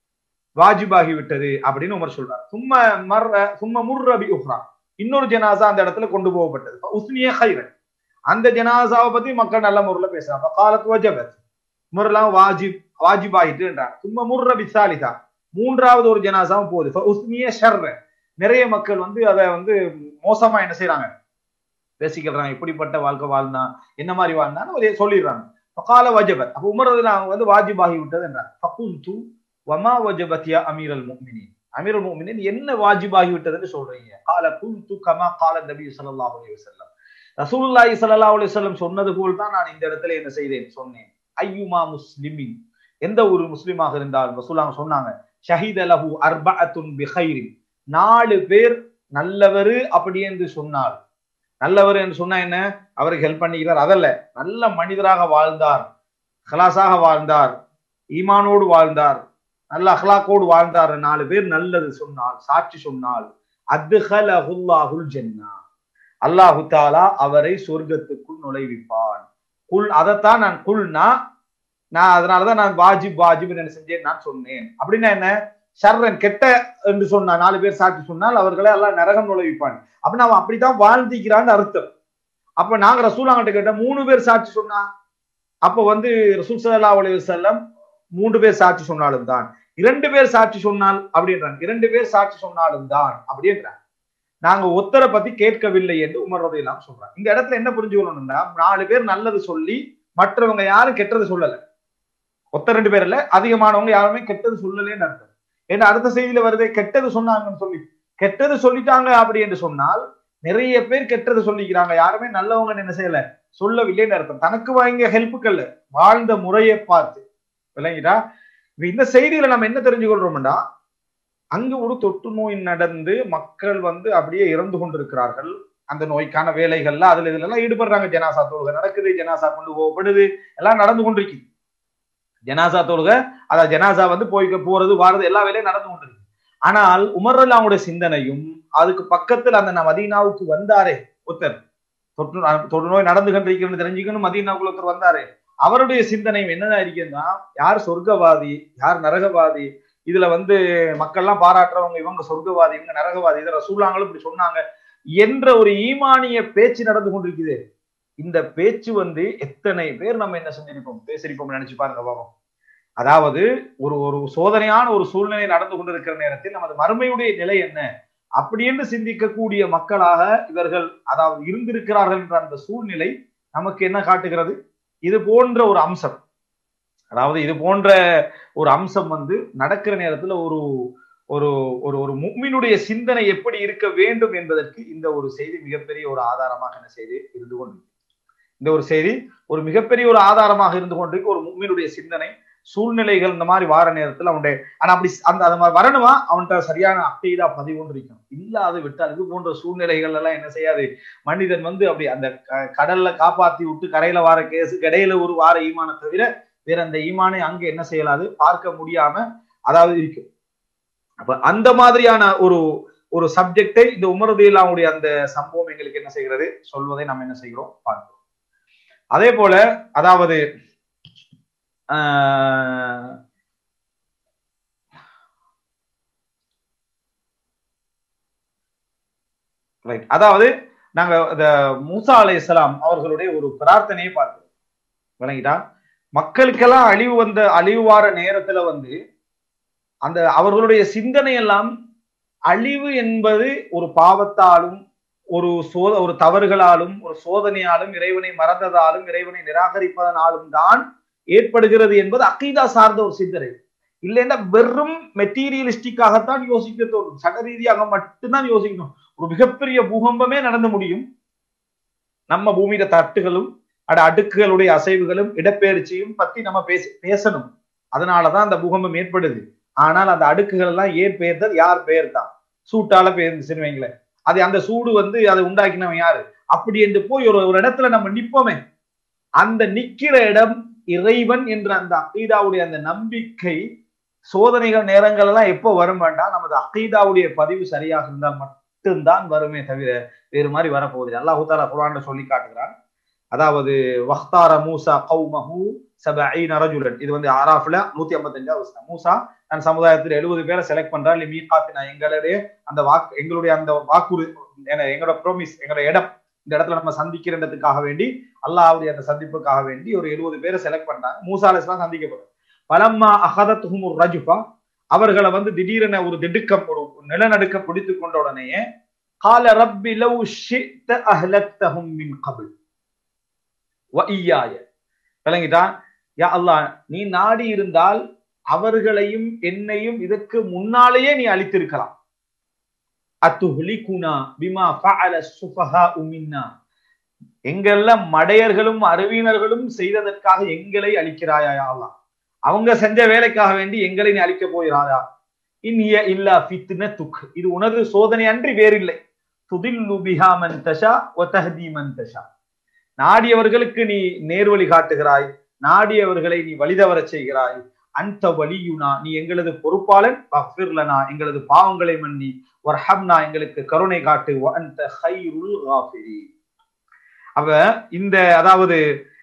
வாஜிபாகி விட்டது அப்படின்னு உமர் சொல்றாரு சும்ம மர்ற சும்ம முர்ரபி உஹ்ரா இன்னொரு ஜனாசா அந்த இடத்துல கொண்டு போகப்பட்டது உஸ்னிய ஹைரன் அந்த ஜனாசாவை பத்தி மக்கள் நல்ல முறையில பேசுறாங்க காலத்து வஜபத் முறையெல்லாம் வாஜிப் வாஜிப் ஆயிட்டுன்றாங்க சும்மா முர்ரபி சாலிதா மூன்றாவது ஒரு ஜனாசாவும் போகுது உஸ்னிய ஷர்ர நிறைய மக்கள் வந்து அதை வந்து மோசமா என்ன செய்யறாங்க பேசிக்கிறாங்க இப்படிப்பட்ட வாழ்க்கை வாழ்ந்தா என்ன மாதிரி வாழ்ந்தான்னு ஒரு சொல்லிடுறாங்க கால வஜபத் அப்ப உமரதுல அவங்க வந்து வாஜிபாகி விட்டது என்றாங்க ஃபகுந்து வமா வஜபத்யா அமீரல் முக்மினின் அமீரல் முக்மினின் என்ன வாஜிபாகி விட்டதுன்னு சொல்றீங்க கால குந்து கமா கால நபி ஸல்லல்லாஹு அலைஹி வஸல்லம் ரசூலுல்லாஹி ஸல்லல்லாஹு அலைஹி வஸல்லம் சொன்னது போல் தான் நான் இந்த இடத்துல என்ன செய்தேன் சொன்னேன் ஐயுமா முஸ்லிமின் எந்த ஒரு முஸ்லிமாக இருந்தாலும் ரசூலாங்க சொன்னாங்க ஷஹீத லஹு அர்பஅத்துன் பிஹைரின் நாலு பேர் நல்லவர் அப்படி என்று சொன்னார் நல்லவர் என்று சொன்னா என்ன அவருக்கு ஹெல்ப் பண்ணிக்கிறார் அதல்ல நல்ல மனிதராக வாழ்ந்தார் ஹலாசாக வாழ்ந்தார் ஈமானோடு வாழ்ந்தார் நல்ல அஹ்லாக்கோடு வாழ்ந்தாரு நாலு பேர் நல்லது சொன்னால் சாட்சி சொன்னால் அத்துஹலஹுல்லாஹுல் ஜன்னா அல்லாஹு தாலா அவரை சொர்க்கத்துக்குள் நுழைவிப்பான் குல் அதைத்தான் நான் குல்னா நான் அதனாலதான் நான் வாஜிப் வாஜிப் என்ன செஞ்சேன் நான் சொன்னேன் அப்படின்னா என்ன ஷர்ரன் கெட்ட என்று சொன்னா நாலு பேர் சாட்சி சொன்னால் அவர்களை எல்லாம் நரகம் நுழைவிப்பான் அப்படின்னு அவன் அப்படித்தான் வாழ்ந்திக்கிறான்னு அர்த்தம் அப்ப நாங்க ரசூலாங்கிட்ட கேட்ட மூணு பேர் சாட்சி சொன்னா அப்ப வந்து ரசூல் சல்லா அலி வசல்லம் மூன்று பேர் சாட்சி சொன்னாலும் தான் இரண்டு பேர் சாட்சி சொன்னால் அப்படின்றாங்க இரண்டு பேர் சாட்சி சொன்னாலும் தான் அப்படின்றாங்க நாங்க ஒத்தரை பத்தி கேட்கவில்லை என்று உமர் ரதையெல்லாம் சொல்றாங்க இந்த இடத்துல என்ன புரிஞ்சுக்கணும்னா நாலு பேர் நல்லது சொல்லி மற்றவங்க யாரும் கெட்டது சொல்லல ஒத்த ரெண்டு பேர் இல்ல அதிகமானவங்க யாருமே கெட்டது சொல்லலன்னு அர்த்தம் ஏன்னா அடுத்த செய்தியில வருது கெட்டது சொன்னாங்கன்னு சொல்லி கெட்டது சொல்லிட்டாங்க அப்படி என்று சொன்னால் நிறைய பேர் கெட்டது சொல்லிக்கிறாங்க யாருமே நல்லவங்க என்ன செய்யல சொல்லவில்லைன்னு அர்த்தம் தனக்கு வாங்கிய ஹெல்ப்புக்கல்ல வாழ்ந்த முறையை பார்த்து விளங்கிட்டா இந்த செய்தியில நம்ம என்ன தெரிஞ்சு கொள்றோம்னா அங்கு ஒரு தொற்று நோய் நடந்து மக்கள் வந்து அப்படியே இறந்து கொண்டிருக்கிறார்கள் அந்த நோய்க்கான வேலைகள்ல அதுல இதுல எல்லாம் ஈடுபடுறாங்க ஜனாசா தொழுகை நடக்குது ஜனாசா கொண்டு போகப்படுது எல்லாம் நடந்து கொண்டிருக்கு ஜனாசா தொழுகை அதாவது ஜனாசா வந்து போய் போறது வாரது எல்லா வேலையும் நடந்து கொண்டிருக்கு ஆனால் உமர் அல்லாவுடைய சிந்தனையும் அதுக்கு பக்கத்தில் அந்த மதீனாவுக்கு வந்தாரே ஒருத்தர் தொற்று தொற்று நோய் நடந்து கொண்டிருக்கிறது தெரிஞ்சுக்கணும் மதீனாவுக்குள்ள ஒருத்தர் வந்தாரு அவருடைய சிந்தனையும் என்னதான் இருக்குன்னா யார் சொர்க்கவாதி யார் நரகவாதி இதுல வந்து மக்கள்லாம் பாராட்டுறவங்க இவங்க சொர்க்கவாதி இவங்க நரகவாதி இதை ரசூலாங்களும் இப்படி சொன்னாங்க என்ற ஒரு ஈமானிய பேச்சு நடந்து கொண்டிருக்குது இந்த பேச்சு வந்து எத்தனை பேர் நம்ம என்ன செஞ்சிருப்போம் பேசிருப்போம் நினைச்சு பாருங்க பாவம் அதாவது ஒரு ஒரு சோதனையான ஒரு சூழ்நிலை நடந்து கொண்டிருக்கிற நேரத்தில் நமது மறுமையுடைய நிலை என்ன அப்படி என்று சிந்திக்கக்கூடிய மக்களாக இவர்கள் அதாவது இருந்திருக்கிறார்கள் என்ற அந்த சூழ்நிலை நமக்கு என்ன காட்டுகிறது இது போன்ற ஒரு அம்சம் அதாவது இது போன்ற ஒரு அம்சம் வந்து நடக்கிற நேரத்துல ஒரு ஒரு ஒரு ஒரு முக்மினுடைய சிந்தனை எப்படி இருக்க வேண்டும் என்பதற்கு இந்த ஒரு செய்தி மிகப்பெரிய ஒரு ஆதாரமாக என்ன செய்து இருந்து கொண்டு இந்த ஒரு செய்தி ஒரு மிகப்பெரிய ஒரு ஆதாரமாக இருந்து கொண்டிருக்கு ஒரு முக்மினுடைய சிந்தனை சூழ்நிலைகள் இந்த மாதிரி வார நேரத்தில் அவனுடைய ஆனா அப்படி அந்த அது மாதிரி வரணுமா அவன்கிட்ட சரியான அக்கைதா பதிவு கொண்டு இருக்கணும் இல்லாது விட்டால் இது போன்ற சூழ்நிலைகள் எல்லாம் என்ன செய்யாது மனிதன் வந்து அப்படி அந்த கடல்ல காப்பாத்தி விட்டு கரையில வார கேஸ் கடையில ஒரு வார ஈமான தவிர வேற அந்த ஈமானை அங்க என்ன செய்யலாது பார்க்க முடியாம அதாவது இருக்கும் அப்ப அந்த மாதிரியான ஒரு ஒரு சப்ஜெக்டை இந்த உமரதியிலாவுடைய அந்த சம்பவம் எங்களுக்கு என்ன செய்கிறது சொல்வதை நம்ம என்ன செய்கிறோம் பார்க்கிறோம் அதே போல அதாவது ரைட் அதாவது நாங்க இந்த மூசா அலை இஸ்லாம் அவர்களுடைய ஒரு பிரார்த்தனையை பார்க்கிறோம் விளங்கிட்டா மக்களுக்கெல்லாம் அழிவு வந்த அழிவு வார நேரத்துல வந்து அந்த அவர்களுடைய சிந்தனை எல்லாம் அழிவு என்பது ஒரு பாவத்தாலும் ஒரு சோத ஒரு தவறுகளாலும் ஒரு சோதனையாலும் இறைவனை மறந்ததாலும் இறைவனை நிராகரிப்பதனாலும் தான் ஏற்படுகிறது என்பது அக்கீதா சார்ந்த ஒரு சிந்தனை இல்லைன்னா வெறும் மெட்டீரியலிஸ்டிக்காகத்தான் யோசிக்க தோணும் சட்ட ரீதியாக மட்டும்தான் யோசிக்கணும் ஒரு மிகப்பெரிய பூகம்பமே நடந்து முடியும் நம்ம பூமியில தட்டுகளும் அட அடுக்குகளுடைய அசைவுகளும் இடப்பெயர்ச்சியும் பத்தி நம்ம பேச பேசணும் அதனாலதான் அந்த பூகம்பம் ஏற்படுது ஆனால் அந்த அடுக்குகள் எல்லாம் ஏன் பெயர்ந்தது யார் பெயர் தான் சூட்டால பெயர்ந்துச்சுன்னு வைங்களேன் அது அந்த சூடு வந்து அதை உண்டாக்கினவன் யாரு அப்படி என்று போய் ஒரு ஒரு இடத்துல நம்ம நிப்போமே அந்த நிக்கிற இடம் இறைவன் என்ற அந்த அக்கீதாவுடைய அந்த நம்பிக்கை சோதனைகள் நேரங்கள் எல்லாம் எப்போ வரும் வேண்டாம் நமது அக்கீதாவுடைய பதிவு சரியாக இருந்தால் மட்டும்தான் வருமே தவிர வேறு மாதிரி வரப்போகுது அல்லாஹு தாலா குரான் சொல்லி காட்டுகிறான் அதாவது வஹ்தார மூசா கௌமஹு சபஐன ரஜுலன் இது வந்து ஆராஃப்ல நூத்தி ஐம்பத்தஞ்சாவது வசனம் மூசா தன் சமுதாயத்தில் எழுபது பேரை செலக்ட் பண்றாரு மீகாத்தினா எங்களுடைய அந்த வாக்கு எங்களுடைய அந்த வாக்குறு எங்களோட ப்ரோமிஸ் எங்களோட இடம் இந்த இடத்துல நம்ம சந்திக்கிறதுக்காக வேண்டி அல்லாவுடைய அந்த சந்திப்புக்காக வேண்டி ஒரு எழுபது பேரை செலக்ட் பண்றாங்க மூசா அலிஸ்லாம் சந்திக்கப்படும் பலம்மா அகதத்துகும் ஒரு ரஜுபா அவர்களை வந்து திடீரென ஒரு திடுக்கம் ஒரு நிலநடுக்க பிடித்து கொண்ட உடனேயே கால ரப்பி லவ் ஷித்த அஹ்லக்தஹும் மின் கபில் வஇய்யாய விளங்கிட்டா யா அல்லாஹ் நீ நாடி இருந்தால் அவர்களையும் என்னையும் இதற்கு முன்னாலேயே நீ அழித்திருக்கலாம் அத்துஹ்லிகுனா பிமா ஃபஅல சுஃபஹா மின்னா எங்கெல்லாம் மடையர்களும் அறிவினர்களும் செய்ததற்காக எங்களை அழிக்கிறாயா அல்லாஹ் அவங்க செஞ்ச வேலைக்காக வேண்டி எங்களை நீ அழிக்க போகிறாயா இன்ஹிய இல்லா ஃபித்னத்துக் இது உனது சோதனை அன்றி வேறில்லை துதில்லு பிஹா மன் தஷா வ தஹ்தி மன் தஷா நாடியவர்களுக்கு நீ நேர்வழி காட்டுகிறாய் நாடியவர்களை நீ வழிதவரச் செய்கிறாய் அந்த வலியுனா நீ எங்களது பொறுப்பாளன் பஃபிர்லனா எங்களது பாவங்களை மன்னி வர்ஹம்னா எங்களுக்கு கருணை காட்டு அந்த ஹைருல் காஃபிரி அப்ப இந்த அதாவது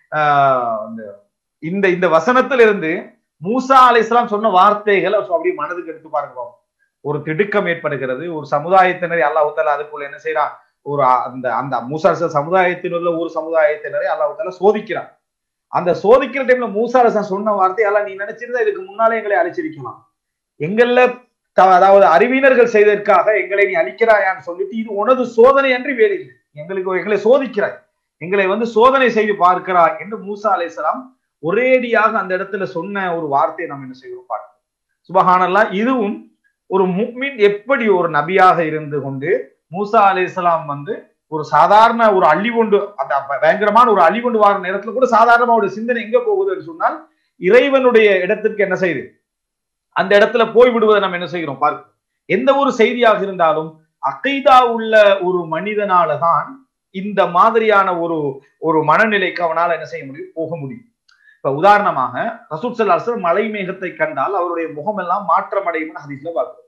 இந்த இந்த வசனத்திலிருந்து மூசா அலை இஸ்லாம் சொன்ன வார்த்தைகள் அப்படியே மனதுக்கு எடுத்து பாருங்க ஒரு திடுக்கம் ஏற்படுகிறது ஒரு சமுதாயத்தினரை அல்லாஹால அதுக்குள்ள என்ன செய்யறான் ஒரு அந்த அந்த மூசா சமுதாயத்தினுள்ள ஒரு சமுதாயத்தினரை அல்லாஹால சோதிக்கிறான் அந்த சோதிக்கிற டைம்ல மூசா அலசன் சொன்ன வார்த்தையெல்லாம் நீ நினைச்சிருந்தா இதுக்கு முன்னாலே எங்களை அழிச்சிருக்கலாம் எங்கள்ல அதாவது அறிவினர்கள் செய்ததற்காக எங்களை நீ அழிக்கிறாயான்னு சொல்லிட்டு இது உனது சோதனை அன்றி வேலை எங்களுக்கு எங்களை சோதிக்கிறாய் எங்களை வந்து சோதனை செய்து பார்க்கிறாய் என்று மூசா அலிசலாம் ஒரேடியாக அந்த இடத்துல சொன்ன ஒரு வார்த்தையை நம்ம என்ன செய்வோம் பார்க்கிறோம் சுபஹானல்லா இதுவும் ஒரு முக்மின் எப்படி ஒரு நபியாக இருந்து கொண்டு மூசா அலிஸ்லாம் வந்து ஒரு சாதாரண ஒரு அள்ளி கொண்டு அந்த பயங்கரமான ஒரு அள்ளி கொண்டு வர நேரத்துல கூட சாதாரணமா ஒரு சிந்தனை எங்க போகுதுன்னு சொன்னால் இறைவனுடைய இடத்திற்கு என்ன செய்யுது அந்த இடத்துல போய் விடுவதை நம்ம என்ன செய்கிறோம் பார்க்கிறோம் எந்த ஒரு செய்தியாக இருந்தாலும் அகைதா உள்ள ஒரு மனிதனால தான் இந்த மாதிரியான ஒரு ஒரு மனநிலைக்கு அவனால என்ன செய்ய முடியும் போக முடியும் இப்ப உதாரணமாக ரசூல் சல்லாசர் மலை மேகத்தை கண்டால் அவருடைய முகம் எல்லாம் மாற்றம் அடையும் ஹதீஸ்ல பார்க்கிறோம்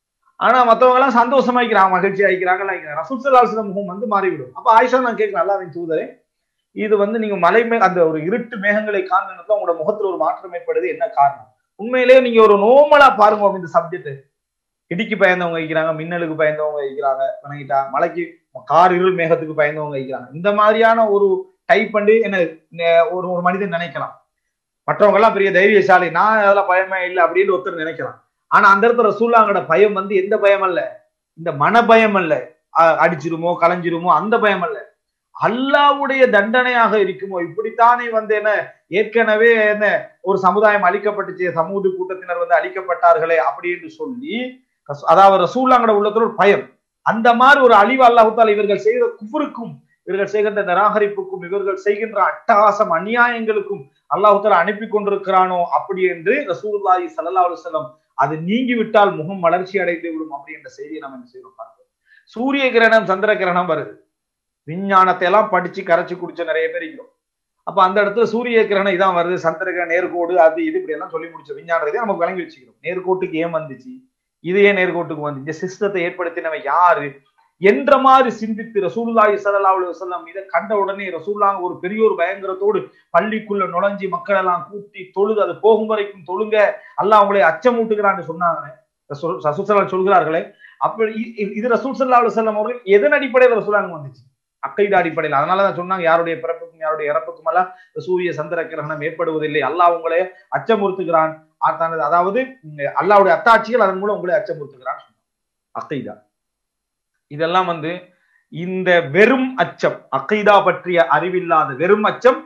ஆனா மத்தவங்க எல்லாம் சந்தோஷமா இருக்கிறாங்க மகிழ்ச்சி ஆகிக்கிறாங்க ரசூல் சல்லாசர் முகம் வந்து மாறிவிடும் அப்ப ஆயிஷா நான் கேட்கிறேன் அல்லாவின் தூதரே இது வந்து நீங்க மலை மே அந்த ஒரு இருட்டு மேகங்களை காண்கிறதுல உங்களோட முகத்துல ஒரு மாற்றம் ஏற்படுது என்ன காரணம் உண்மையிலேயே நீங்க ஒரு நோமலா பாருங்க இந்த சப்ஜெக்ட் இடிக்கு பயந்தவங்க வைக்கிறாங்க மின்னலுக்கு பயந்தவங்க வைக்கிறாங்க வணங்கிட்டா மலைக்கு கார் இருள் மேகத்துக்கு பயந்தவங்க வைக்கிறாங்க இந்த மாதிரியான ஒரு டைப் பண்ணி என்ன ஒரு ஒரு மனிதன் நினைக்கலாம் மற்றவங்க எல்லாம் பெரிய தைரியசாலி நான் அதெல்லாம் பயமே இல்லை அப்படின்னு ஒருத்தர் நினைக்கலாம் ஆனா அந்த இடத்துல ரசூல்லாங்கட பயம் வந்து எந்த பயம் அல்ல இந்த மன பயம் அல்ல அடிச்சிருமோ கலைஞ்சிருமோ அந்த பயம் அல்ல அல்லாவுடைய தண்டனையாக இருக்குமோ இப்படித்தானே வந்து என்ன ஏற்கனவே என்ன ஒரு சமுதாயம் அழிக்கப்பட்டுச்சு சமூக கூட்டத்தினர் வந்து அழிக்கப்பட்டார்களே அப்படின்னு சொல்லி அதாவது ரசூல்லாங்கட உள்ளத்துல ஒரு பயம் அந்த மாதிரி ஒரு அழிவு அல்லாஹால இவர்கள் செய்த குஃபருக்கும் இவர்கள் செய்கின்ற நிராகரிப்புக்கும் இவர்கள் செய்கின்ற அட்டகாசம் அநியாயங்களுக்கும் அல்லாஹால அனுப்பி கொண்டிருக்கிறானோ அப்படி என்று ரசூல்லாஹி சல்லா அலுவலம் அது நீங்கி விட்டால் முகம் வளர்ச்சி அடைந்து விடும் அப்படின்ற செய்தியை நம்ம என்ன செய்யணும் பார்க்கிறோம் சூரிய கிரகணம் சந்திர கிரகணம் வருது விஞ்ஞானத்தை எல்லாம் படிச்சு கரைச்சு குடிச்ச நிறைய பேர் இருக்கிறோம் அப்ப அந்த இடத்துல சூரிய கிரகணம் இதான் வருது சந்திர கிரகணம் நேர்கோடு அது இது இப்படி எல்லாம் சொல்லி முடிச்ச விஞ்ஞானத்தை நமக்கு வழங்கி வச்சுக்கிறோம் நேர்கோட்டுக்கு ஏன் வந்துச்சு இது ஏன் நேர்கோட்டுக்கு வந்து இந்த சிஸ்டத்தை ஏற்படுத்தினவன் யாரு என்ற மாதிரி சிந்தித்து ரசூல்லாஹி சல்லா அலி வசல்லாம் இதை கண்ட உடனே ரசூல்லாங்க ஒரு பெரிய ஒரு பயங்கரத்தோடு பள்ளிக்குள்ள நுழைஞ்சி மக்கள் எல்லாம் கூட்டி தொழுது அது போகும் வரைக்கும் தொழுங்க அல்லாஹ் அவங்களை அச்சமூட்டுகிறான்னு சொன்னாங்க ரசூல் சொல்கிறார்களே அப்படி இது ரசூல் சல்லா அலி வல்லம் அவர்கள் எதன் அடிப்படையில் ரசூலாங்க வந்துச்சு அக்கைத அடிப்படையில் அதனாலதான் சொன்னாங்க யாருடைய பிறப்புக்கும் யாருடைய இறப்புக்கும் எல்லாம் சூரிய சந்திர கிரகணம் ஏற்படுவதில்லை அல்லாஹ் உங்களை அச்சமுறுத்துகிறான் அதாவது அல்லாவுடைய அத்தாட்சிகள் அதன் மூலம் உங்களை அச்சமுறுத்துகிறான் அக்கைதா இதெல்லாம் வந்து இந்த வெறும் அச்சம் அக்கைதா பற்றிய அறிவில்லாத வெறும் அச்சம்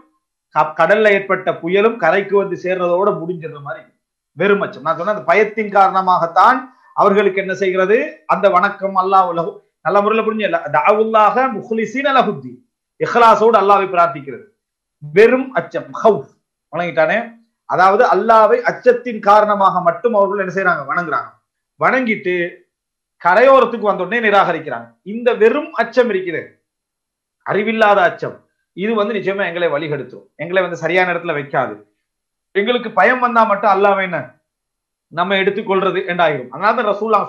கடல்ல ஏற்பட்ட புயலும் கரைக்கு வந்து சேர்றதோட முடிஞ்சிடுற மாதிரி வெறும் அச்சம் நான் சொன்ன அந்த பயத்தின் காரணமாகத்தான் அவர்களுக்கு என்ன செய்கிறது அந்த வணக்கம் அல்லாஹ் உலகு நல்ல முறையில் புரிஞ்சு தாவுல்லாக முஹ்லிசீன் அலஹுத்தி இஹ்லாசோடு அல்லாவை பிரார்த்திக்கிறது வெறும் அச்சம் ஹவுஃப் வணங்கிட்டானே அதாவது அல்லாவை அச்சத்தின் காரணமாக மட்டும் அவர்கள் என்ன செய்யறாங்க வணங்குறாங்க வணங்கிட்டு கரையோரத்துக்கு வந்த உடனே நிராகரிக்கிறாங்க இந்த வெறும் அச்சம் இருக்குது அறிவில்லாத அச்சம் இது வந்து நிச்சயமா எங்களை வழிகெடுத்துரும் எங்களை வந்து சரியான இடத்துல வைக்காது எங்களுக்கு பயம் வந்தா மட்டும் அல்லாம என்ன நம்ம எடுத்துக்கொள்றது என்றாயிரும் அதனால ரசூல்லா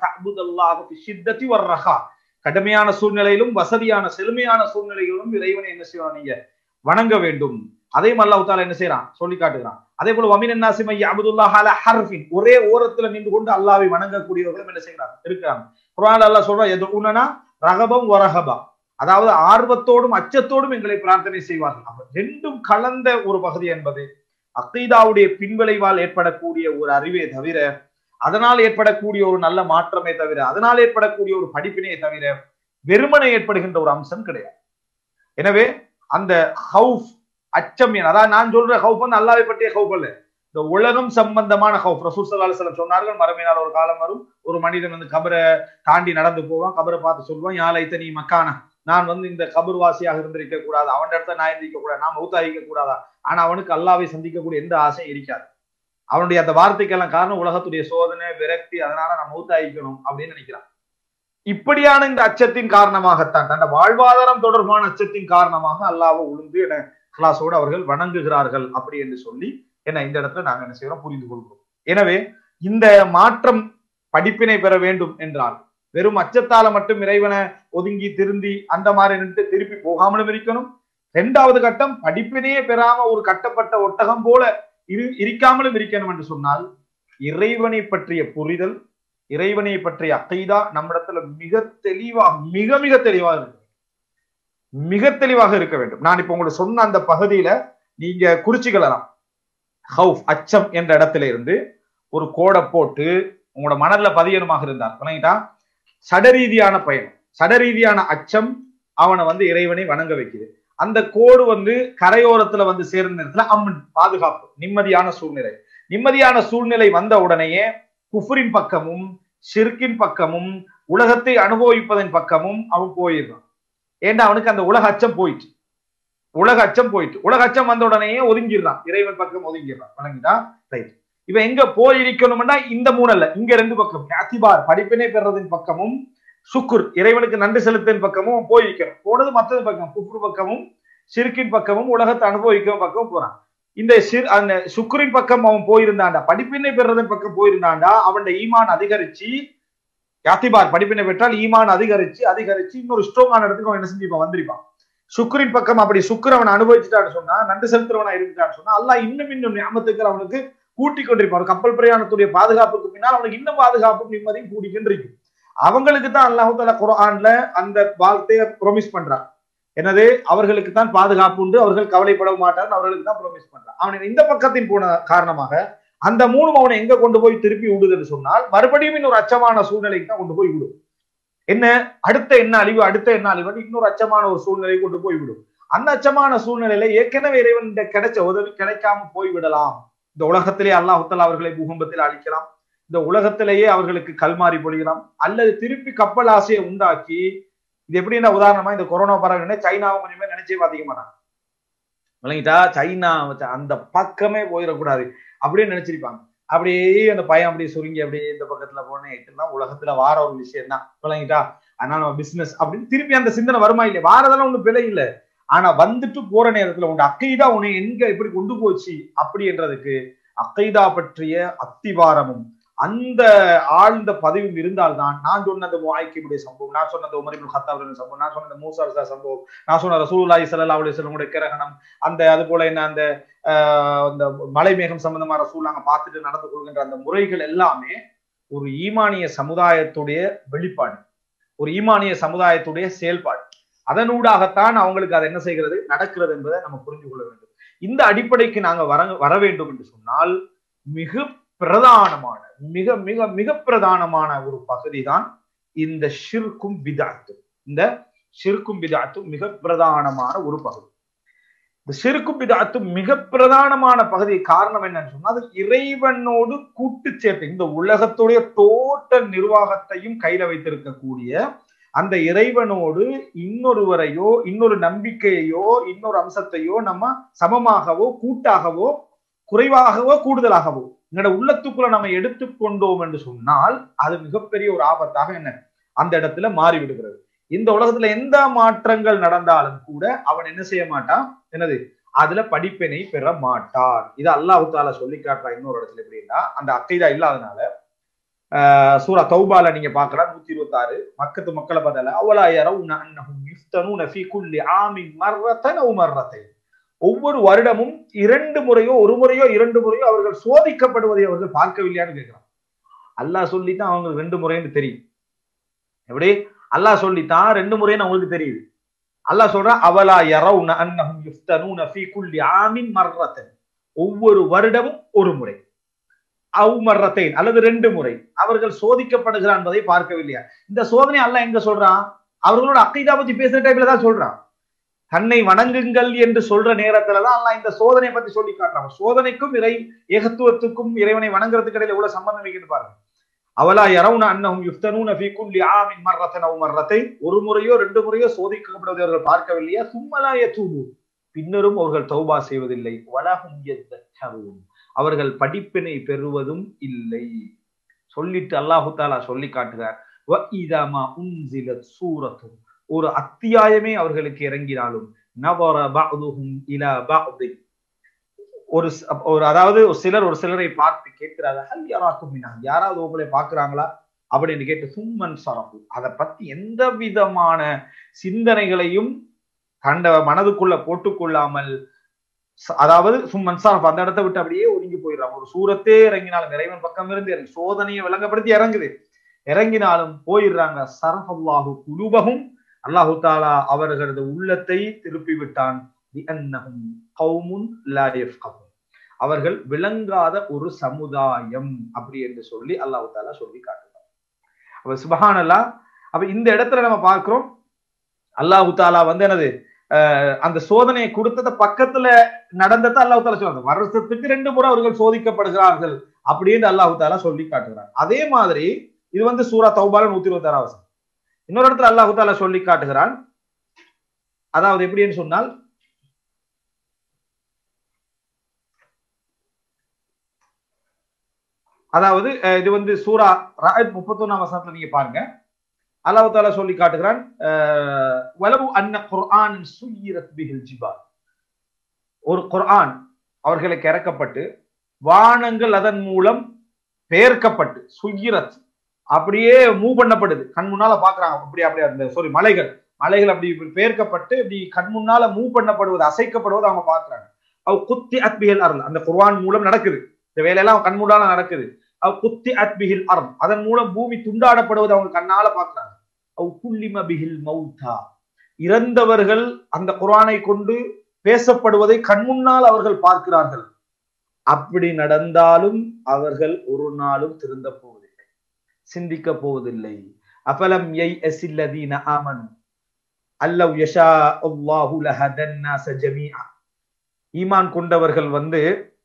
சொல்றாங்க வர்றஹா கடுமையான சூழ்நிலையிலும் வசதியான செழுமையான சூழ்நிலைகளிலும் இறைவனை என்ன செய்யணும் நீங்க வணங்க வேண்டும் அதையும் அல்லாஹ் என்ன செய்யறான் சொல்லி காட்டுகிறான் அதே போல வமின் நாசிமை அபுதுல்லாஹ் அல ஹர்ஃபின் ஒரே ஓரத்துல நின்று கொண்டு அல்லாவை வணங்கக்கூடியவர்களும் என்ன செய்யறாங்க இருக்கிறாங்க குரான் அல்லாஹ் சொல்றா எது உனனா ரகபம் வரஹபா அதாவது ஆர்வத்தோடும் அச்சத்தோடும் எங்களை பிரார்த்தனை செய்வார்கள் ரெண்டும் கலந்த ஒரு பகுதி என்பது அக்கீதாவுடைய பின்விளைவால் ஏற்படக்கூடிய ஒரு அறிவே தவிர அதனால் ஏற்படக்கூடிய ஒரு நல்ல மாற்றமே தவிர அதனால் ஏற்படக்கூடிய ஒரு படிப்பினையை தவிர வெறுமனை ஏற்படுகின்ற ஒரு அம்சம் கிடையாது எனவே அந்த ஹவுஃப் அச்சம் அதாவது நான் சொல்ற ஹவுஃப் வந்து அல்லாவை பற்றிய ஹவுஃப் அல்ல இந்த உலகம் சம்பந்தமான ஹவுஃப் ரசூல் சல்லா அலுவலம் சொன்னார்கள் மறுமையினால் ஒரு காலம் வரும் ஒரு மனிதன் வந்து கபரை தாண்டி நடந்து போவான் கபரை பார்த்து சொல்லுவான் யாழை தனி மக்கான நான் வந்து இந்த கபர் வாசியாக இருந்திருக்க கூடாது அவன் இடத்த நான் இருந்திருக்க கூடாது நான் மௌத்தாகிக்க கூடாதா ஆனா அவனுக்கு அல்லாவை சந்திக்கக்கூடிய எந்த ஆசையும் இருக்காது அவனுடைய அந்த வார்த்தைக்கெல்லாம் காரணம் உலகத்துடைய சோதனை விரக்தி அதனால நான் மௌத்தாகிக்கணும் அப்படின்னு நினைக்கிறான் இப்படியான இந்த அச்சத்தின் காரணமாகத்தான் தன் வாழ்வாதாரம் தொடர்பான அச்சத்தின் காரணமாக அல்லாவை உளுந்து என கிளாஸோடு அவர்கள் வணங்குகிறார்கள் அப்படி என்று சொல்லி என்ன இந்த இடத்துல நாங்க என்ன செய்யறோம் புரிந்து கொள்கிறோம் எனவே இந்த மாற்றம் படிப்பினை பெற வேண்டும் என்றால் வெறும் அச்சத்தால மட்டும் இறைவனை ஒதுங்கி திருந்தி அந்த மாதிரி நின்று திருப்பி போகாமலும் இருக்கணும் இரண்டாவது கட்டம் படிப்பினையே பெறாம ஒரு கட்டப்பட்ட ஒட்டகம் போல இரு இருக்காமலும் இருக்கணும் என்று சொன்னால் இறைவனை பற்றிய புரிதல் இறைவனை பற்றிய அக்கைதா நம்மிடத்துல மிக தெளிவாக மிக மிக தெளிவாக இருக்கு மிக தெளிவாக இருக்க வேண்டும் நான் இப்ப உங்களுக்கு சொன்ன அந்த பகுதியில நீங்க குறிச்சுக்கலாம் ஹவுஃப் அச்சம் என்ற இடத்துல இருந்து ஒரு கோடை போட்டு உங்களோட மனதுல பதியணுமாக இருந்தார் விளங்கிட்டா சடரீதியான பயணம் சடரீதியான அச்சம் அவனை வந்து இறைவனை வணங்க வைக்குது அந்த கோடு வந்து கரையோரத்துல வந்து சேர்ந்த நேரத்துல அம்மன் பாதுகாப்பு நிம்மதியான சூழ்நிலை நிம்மதியான சூழ்நிலை வந்த உடனேயே குஃபரின் பக்கமும் ஷிர்கின் பக்கமும் உலகத்தை அனுபவிப்பதன் பக்கமும் அவன் போயிடுறான் ஏண்டா அவனுக்கு அந்த உலக அச்சம் போயிட்டு உலக அச்சம் போயிட்டு உலக அச்சம் வந்த உடனேயே ஒதுங்கிடுறான் இறைவன் பக்கம் ஒதுங்கிடுறான் வணங்கிட்டா ரைட் இவன் எங்க போயிருக்கணும்னா இந்த மூணல்ல இங்க ரெண்டு பக்கம் அத்திபார் படிப்பினை பெறதின் பக்கமும் சுக்குர் இறைவனுக்கு நன்றி செலுத்தின் பக்கமும் போயிருக்கணும் போனது மற்றது பக்கம் குஃப்ரு பக்கமும் சிறுக்கின் பக்கமும் உலகத்தை அனுபவிக்கும் பக்கமும் போறான் இந்த சிறு அந்த சுக்குரின் பக்கம் அவன் போயிருந்தாண்டா படிப்பினை பெறதன் பக்கம் போயிருந்தாண்டா அவன் ஈமான் அதிகரிச்சு யாத்திபார் படிப்பினை பெற்றால் ஈமான் அதிகரிச்சு அதிகரிச்சு இன்னொரு ஸ்ட்ராங்கான இடத்துக்கு அவன் என்ன செஞ்சுப்பான் வந்திருப்பான் சுக்ரின் பக்கம் அப்படி சுக்கர் அவன் அனுபவிச்சுட்டான்னு சொன்னா நன்றி செலுத்துறவனா இருந்துட்டான்னு சொன்னா அல்லாஹ் இன்னும் இன்னும் ஞாபகத்துக்கு அவனுக்கு கூட்டி கொண்டிருப்பான் ஒரு கப்பல் பிரயாணத்துடைய பாதுகாப்புக்கு பின்னால் அவனுக்கு இன்னும் பாதுகாப்பும் நிம்மதியும் கூட்டிக்கின்றிருக்கு அவங்களுக்கு தான் அல்லாஹு தாலா குரான்ல அந்த வார்த்தையை ப்ரொமிஸ் பண்றான் என்னது அவர்களுக்கு தான் பாதுகாப்பு உண்டு அவர்கள் கவலைப்பட மாட்டார் அவர்களுக்கு தான் ப்ரொமிஸ் பண்றான் அவன் இந்த பக்கத்தின் போன காரணமாக அந்த மூணும் அவனை எங்க கொண்டு போய் திருப்பி விடுதுன்னு சொன்னால் மறுபடியும் இன்னொரு அச்சமான சூழ்நிலைக்கு தான் கொண்டு போய் விடும் என்ன அடுத்த என்ன அழிவு அடுத்த என்ன அழிவு இன்னொரு அச்சமான ஒரு சூழ்நிலை கொண்டு போய் விடும் அந்த அச்சமான சூழ்நிலையில ஏற்கனவே இறைவன் கிடைச்ச உதவி கிடைக்காம போய் விடலாம் இந்த உலகத்திலே அல்லாஹுத்தலா அவர்களை பூகம்பத்தில் அழிக்கலாம் இந்த உலகத்திலேயே அவர்களுக்கு கல்மாறி பொழியலாம் அல்லது திருப்பி கப்பல் ஆசையை உண்டாக்கி இது எப்படின்னா உதாரணமா இந்த கொரோனா பரவல் சைனாவை கொஞ்சமே நினைச்சே பாத்திக்க மாட்டாங்க விளங்கிட்டா சைனா அந்த பக்கமே போயிடக்கூடாது அப்படின்னு நினைச்சிருப்பாங்க அப்படியே அந்த பையன் அப்படியே சுருங்கி அப்படியே இந்த பக்கத்துல போனேன் இதெல்லாம் உலகத்துல வார ஒரு விஷயம் தான் விளங்கிட்டா அதனால நம்ம பிசினஸ் அப்படின்னு திருப்பி அந்த சிந்தனை வருமா இல்லையா வாரதெல்லாம் ஒண்ணும் பிழை இல்லை ஆனா வந்துட்டு போற நேரத்துல உங்க அக்கைதா உன்னை எங்க எப்படி கொண்டு போச்சு அப்படின்றதுக்கு அக்கைதா பற்றிய அத்திவாரமும் அந்த ஆழ்ந்த பதிவும் இருந்தால்தான் நான் சொன்னது முவாய்க்கிபுடைய சம்பவம் நான் சொன்னது உமரிபுல் ஹத்தாவுடைய சம்பவம் நான் சொன்னது மூசா சம்பவம் நான் சொன்ன ரசூல்லாய் சல்லா அலி சொல்லமுடைய கிரகணம் அந்த அது போல என்ன அந்த அந்த மலை மேகம் சம்பந்தமா ரசூல் நாங்க பார்த்துட்டு நடந்து கொள்கின்ற அந்த முறைகள் எல்லாமே ஒரு ஈமானிய சமுதாயத்துடைய வெளிப்பாடு ஒரு ஈமானிய சமுதாயத்துடைய செயல்பாடு அதனூடாகத்தான் அவங்களுக்கு அது என்ன செய்கிறது நடக்கிறது என்பதை நம்ம புரிந்து கொள்ள வேண்டும் இந்த அடிப்படைக்கு நாங்க வர வர வேண்டும் என்று சொன்னால் மிக பிரதானமான மிக மிக மிக பிரதானமான ஒரு பகுதி தான் இந்த ஷிர்கும் பிதாத்தும் இந்த ஷிர்கும் பிதாத்தும் மிக பிரதானமான ஒரு பகுதி இந்த ஷிர்கும் பிதாத்தும் மிக பிரதானமான பகுதி காரணம் என்னன்னு சொன்னா அது இறைவனோடு கூட்டு சேர்த்து இந்த உலகத்துடைய டோட்டல் நிர்வாகத்தையும் கையில வைத்திருக்கக்கூடிய அந்த இறைவனோடு இன்னொருவரையோ இன்னொரு நம்பிக்கையையோ இன்னொரு அம்சத்தையோ நம்ம சமமாகவோ கூட்டாகவோ குறைவாகவோ கூடுதலாகவோ எங்களோட உள்ளத்துக்குள்ள நம்ம எடுத்துக்கொண்டோம் என்று சொன்னால் அது மிகப்பெரிய ஒரு ஆபத்தாக என்ன அந்த இடத்துல மாறி விடுகிறது இந்த உலகத்துல எந்த மாற்றங்கள் நடந்தாலும் கூட அவன் என்ன செய்ய மாட்டான் என்னது அதுல படிப்பினை பெற மாட்டான் இது அல்லாஹு தாலா சொல்லி காட்டுறான் இன்னொரு இடத்துல எப்படின்னா அந்த அக்கைதா இல்லாதனால சூரா தௌபால நீங்க பாக்கலாம் நூத்தி இருபத்தி ஆறு மக்கத்து மக்களை பார்த்தால அவலா யரவுன அன்னஹும் யுஃப்தனூன ஃபீ குல்லி ஆமின் மர்ரத்தன் அவ் மர்ரத்தைன் ஒவ்வொரு வருடமும் இரண்டு முறையோ ஒரு முறையோ இரண்டு முறையோ அவர்கள் சோதிக்கப்படுவதை அவர்கள் பார்க்கவில்லையான்னு கேட்கிறான் அல்லாஹ் சொல்லித்தான் அவங்களுக்கு ரெண்டு முறைன்னு தெரியும் எப்படி அல்லாஹ் சொல்லித்தான் ரெண்டு முறைன்னு அவங்களுக்கு தெரியுது அல்லாஹ் சொல்றான் அவலா யரவுன அன்னஹும் யுஃப்தனூன ஃபீ குல்லி ஆமின் மர்ரத்தன் ஒவ்வொரு வருடமும் ஒரு முறை அவுமர்ரத்தைன் அல்லது ரெண்டு முறை அவர்கள் சோதிக்கப்படுகிறான் என்பதை பார்க்கவில்லையா இந்த சோதனை அல்ல எங்க சொல்றான் அவர்களோட அக்கைதா பத்தி பேசுற டைப்ல தான் சொல்றான் தன்னை வணங்குங்கள் என்று சொல்ற நேரத்துலதான் அல்ல இந்த சோதனை பத்தி சொல்லி காட்டுறான் சோதனைக்கும் இறை ஏகத்துவத்துக்கும் இறைவனை வணங்குறதுக்கு இடையில எவ்வளவு சம்பந்தம் வைக்கணும் பாருங்க அவலா யரவுன அன்னஹும் யுஃப்தனூன ஃபீ குல்லி ஆமின் மர்ரத்தன் அவ் மர்ரத்தை ஒரு முறையோ ரெண்டு முறையோ சோதிக்கப்படுவதை அவர்கள் பார்க்கவில்லையா சும்மலா யதூபு பின்னரும் அவர்கள் தௌபா செய்வதில்லை வலஹும் யத்தஹரூன் அவர்கள் படிப்பினை பெறுவதும் இல்லை சொல்லிட்டு அல்லாஹு தாலா சொல்லி காட்டுகிறார் ஒரு அத்தியாயமே அவர்களுக்கு இறங்கினாலும் நவர பஅதுஹும் இலா பஅதி ஒரு ச- ஒரு அதாவது ஒரு சிலர் ஒரு சிலரை பார்த்து கேட்கிறாங்க ஹல் யாராக்கும் மினான் யாராவது உங்களை பார்க்கறாங்களா அப்படின்னு கேட்டு சும்மன் சரப்பு அதை பத்தி எந்த விதமான சிந்தனைகளையும் கண்ட மனதுக்குள்ள போட்டுக்கொள்ளாமல் ச- அதாவது சும்மன் சரப் அந்த இடத்தை விட்டு அப்படியே ஒதுங்கி போயிடுறாங்க ஒரு சூரத்தே இறங்கினாலும் இறைவன் பக்கம் இருந்து இறங்கி சோதனையை விளங்கப்படுத்தி இறங்குது இறங்கினாலும் போயிடுறாங்க சரஃபல்லாஹு குலுபகும் அல்லாஹு தாலா அவர்களது உள்ளத்தை திருப்பி விட்டான் بِأَنَّهُمْ قَوْمٌ لَا يَفْقَهُونَ. அவர்கள் விளங்காத ஒரு சமுதாயம் அப்படி என்று சொல்லி அல்லாஹு தாலா சொல்லி காட்டுறார் அப்ப சுபஹானல்லா அப்ப இந்த இடத்துல நம்ம பார்க்கிறோம் அல்லாஹு தாலா வந்து என்னது அஹ் அந்த சோதனையை கொடுத்தத பக்கத்துல நடந்ததை அல்லாஹு தாலா சொல்றாங்க வருஷத்துக்கு ரெண்டு முறை அவர்கள் சோதிக்கப்படுகிறார்கள் அப்படின்னு அல்லாஹு தாலா சொல்லி காட்டுகிறார் அதே மாதிரி இது வந்து சூரா தௌபால நூத்தி இருபத்தி ஆறாவது வசனம். இன்னொரு இடத்துல அல்லாஹு தாலா சொல்லி காட்டுகிறான் அதாவது எப்படின்னு சொன்னால் அதாவது அஹ், இது வந்து சூரா ராயத் முப்பத்தொன்னாம் வசனத்துல நீங்க பாருங்க அல்லாஹ் தாலா சொல்லி காட்டுகிறான் அஹ், வலவு அன்ன குர்ஆன் சுயிரத் பிஹில் ஜிபால் ஒரு குர்ஆன் அவர்களுக்கு இறக்கப்பட்டு வானங்கள் அதன் மூலம் பெயர்க்கப்பட்டு சுயிரத் அப்படியே மூவ் பண்ணப்படுது கண் முன்னால பாக்குறாங்க அப்படி அப்படியே அந்த சாரி மலைகள் மலைகள் அப்படி இப்படி பெயர்க்கப்பட்டு இப்படி கண் முன்னால மூவ் பண்ணப்படுவது அசைக்கப்படுவது அவங்க பாக்குறாங்க அவ் குத்தி அத்பிகள் அருள் அந்த குர்ஆன் மூலம் நடக்குது இந்த வேலையெல்லாம் கண் முன்னால நடக்குது அவ் குத்தி அத்பிகில் அருள் அதன் மூலம் பூமி துண்டாடப்படுவது அவங்க கண்ணால பாக்குறாங்க அவ் குல்லிம பிகில் மௌத்தா இறந்தவர்கள் அந்த குர்ஆனை கொண்டு பேசப்படுவதை கண்முன்னால் அவர்கள் பார்க்கிறார்கள் அப்படி நடந்தாலும் அவர்கள் ஒரு நாளும் திருந்த போவதில்லை சிந்திக்க போவதில்லை அபலம் யை எசில்லதீன ஆமனு அல்லவ் யஷா அல்லாஹு லஹதன்னாஸ ஜமீஆ ஈமான் கொண்டவர்கள் வந்து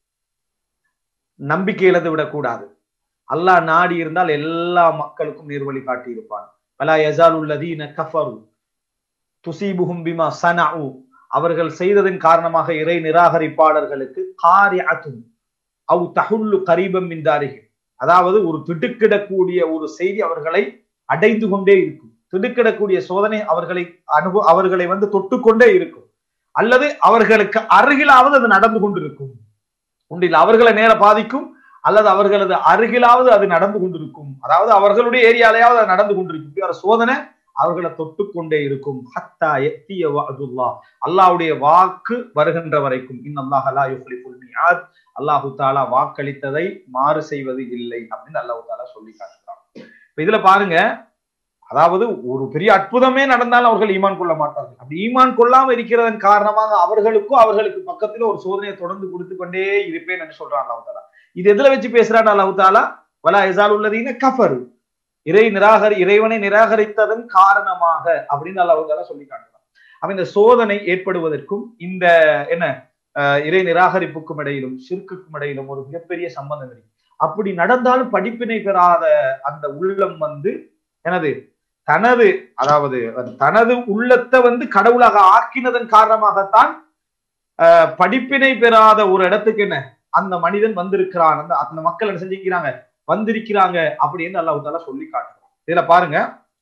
நம்பிக்கை இழந்து விடக்கூடாது அல்லாஹ் நாடி இருந்தால் எல்லா மக்களுக்கும் நேர்வழி காட்டி இருப்பான் பலா யசால் உள்ளதீன கஃபரு துசீபுஹும் பிமா சனஉ அவர்கள் செய்ததன் காரணமாக இறை நிராகரிப்பாளர்களுக்கு காரிஅத்தும் அவு தஹுல்லு கரீபம் மின்தாரிகள் அதாவது ஒரு திடுக்கிடக்கூடிய ஒரு செய்தி அவர்களை அடைந்து கொண்டே இருக்கும் திடுக்கிடக்கூடிய சோதனை அவர்களை அனுபவ அவர்களை வந்து தொட்டுக்கொண்டே இருக்கும் அல்லது அவர்களுக்கு அருகிலாவது அது நடந்து கொண்டிருக்கும் உண்டில் அவர்களை நேர பாதிக்கும் அல்லது அவர்களது அருகிலாவது அது நடந்து கொண்டிருக்கும் அதாவது அவர்களுடைய ஏரியாலையாவது அது நடந்து கொண்டிருக்கும் இப்படி ஒரு சோதனை அவர்களை தொட்டு கொண்டே இருக்கும் ஹத்தா எத்திய வஅதுல்லா அல்லாஹ்வுடைய வாக்கு வருகின்ற வரைக்கும் இன்னல்லாஹ் லா யுஃப்லிஃபுல் மிஆத் அல்லாஹு தாலா வாக்களித்ததை மாறு செய்வது இல்லை அப்படின்னு அல்லாஹு தாலா சொல்லி காட்டுறான் இப்ப இதுல பாருங்க அதாவது ஒரு பெரிய அற்புதமே நடந்தாலும் அவர்கள் ஈமான் கொள்ள மாட்டார்கள் அப்படி ஈமான் கொள்ளாம இருக்கிறதன் காரணமாக அவர்களுக்கும் அவர்களுக்கு பக்கத்துல ஒரு சோதனையை தொடர்ந்து கொடுத்து கொண்டே இருப்பேன் என்று சொல்றான் அல்லாஹு தாலா இது எதுல வச்சு பேசுறான் அல்லாஹு தாலா வலா எசால் உள்ளதீன கஃபரு இறை நிராகரி இறைவனை நிராகரித்ததன் காரணமாக அப்படின்னு அல்லாஹு தாலா சொல்லி காட்டுறான் அப்ப இந்த சோதனை ஏற்படுவதற்கும் இந்த என்ன அஹ், இறை நிராகரிப்புக்கும் இடையிலும் சிறுக்குக்கும் இடையிலும் ஒரு மிகப்பெரிய சம்பந்தம் இருக்கு அப்படி நடந்தாலும் படிப்பினை பெறாத அந்த உள்ளம் வந்து எனது தனது அதாவது தனது உள்ளத்தை வந்து கடவுளாக ஆக்கினதன் காரணமாகத்தான் அஹ், படிப்பினை பெறாத ஒரு இடத்துக்கு என்ன அந்த மனிதன் வந்திருக்கிறான் அந்த அந்த மக்கள் என்ன செஞ்சிருக்கிறாங்க வந்திருக்கிறாங்க அப்படின்னு அல்லாஹ் தாலா சொல்லி காட்டுறோம் இதுல பாருங்க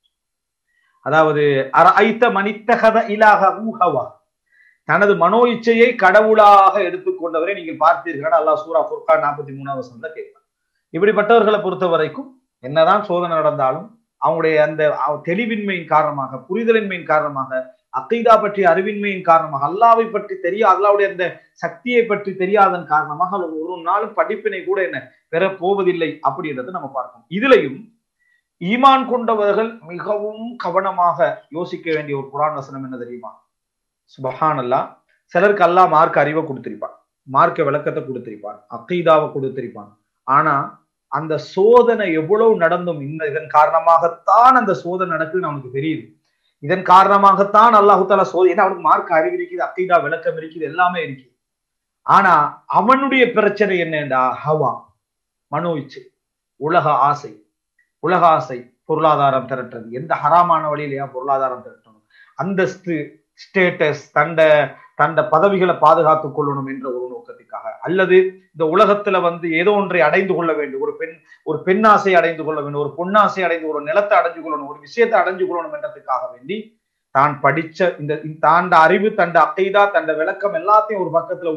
அதாவது ஐத்த மனித்தகத இலாக ஊஹவா தனது மனோ இச்சையை கடவுளாக எடுத்துக்கொண்டவரை நீங்கள் பார்த்தீர்கள் அல்லாஹ் சூரா ஃபுர்கான் நாற்பத்தி மூணாவது வசனத்துல கேட்கிறான் இப்படிப்பட்டவர்களை பொறுத்த வரைக்கும் என்னதான் சோதனை நடந்தாலும் அவங்களுடைய அந்த அவ- தெளிவின்மையின் காரணமாக புரிதலின்மையின் காரணமாக அக்கீதா பற்றிய அறிவின்மையின் காரணமாக அல்லாவை பற்றி தெரிய அல்லாவுடைய அந்த சக்தியை பற்றி தெரியாதன் காரணமாக அவர் ஒரு நாளும் படிப்பினை கூட என்ன பெற போவதில்லை அப்படின்றத நம்ம பார்க்கணும் இதுலயும் ஈமான் கொண்டவர்கள் மிகவும் கவனமாக யோசிக்க வேண்டிய ஒரு குரான் வசனம் என்ன தெரியுமா சுபஹான் அல்லா சிலருக்கு அல்லாஹ் மார்க் அறிவை கொடுத்திருப்பான் மார்க்க விளக்கத்தை கொடுத்திருப்பான் அக்கீதாவை கொடுத்திருப்பான் ஆனா அந்த சோதனை எவ்வளவு நடந்தும் இந்த இதன் காரணமாகத்தான் அந்த சோதனை நடக்குதுன்னு அவனுக்கு தெரியுது இதன் காரணமாகத்தான் அல்லாஹு தாலா சோதனை ஏன்னா அவனுக்கு மார்க் அறிவு இருக்குது அக்கீதா விளக்கம் இருக்குது எல்லாமே இருக்குது ஆனா அவனுடைய பிரச்சனை என்னண்டா ஹவா மனோ இச்சை உலக ஆசை உலக ஆசை பொருளாதாரம் திரட்டுறது எந்த ஹராமான வழியிலையா பொருளாதாரம் திரட்டணும் அந்தஸ்து ஸ்டேட்டஸ் தண்ட தண்ட பதவிகளை பாதுகாத்துக் கொள்ளணும் என்ற ஒரு நோக்கத்துக்காக அல்லது இந்த உலகத்துல வந்து ஏதோ ஒன்றை அடைந்து கொள்ள வேண்டும் ஒரு பெண் ஒரு பெண்ணாசை அடைந்து கொள்ள வேண்டும் ஒரு பொன்னாசை அடைந்து ஒரு நிலத்தை அடைஞ்சு கொள்ளணும் ஒரு விஷயத்தை அடைஞ்சு கொள்ளணும் என்றதுக்காக வேண்டி தான் படிச்ச இந்த தாண்ட அறிவு தண்ட அக்கைதா தண்ட விளக்கம் எல்லாத்தையும் ஒரு பக்கத்துல விட்டுட்டு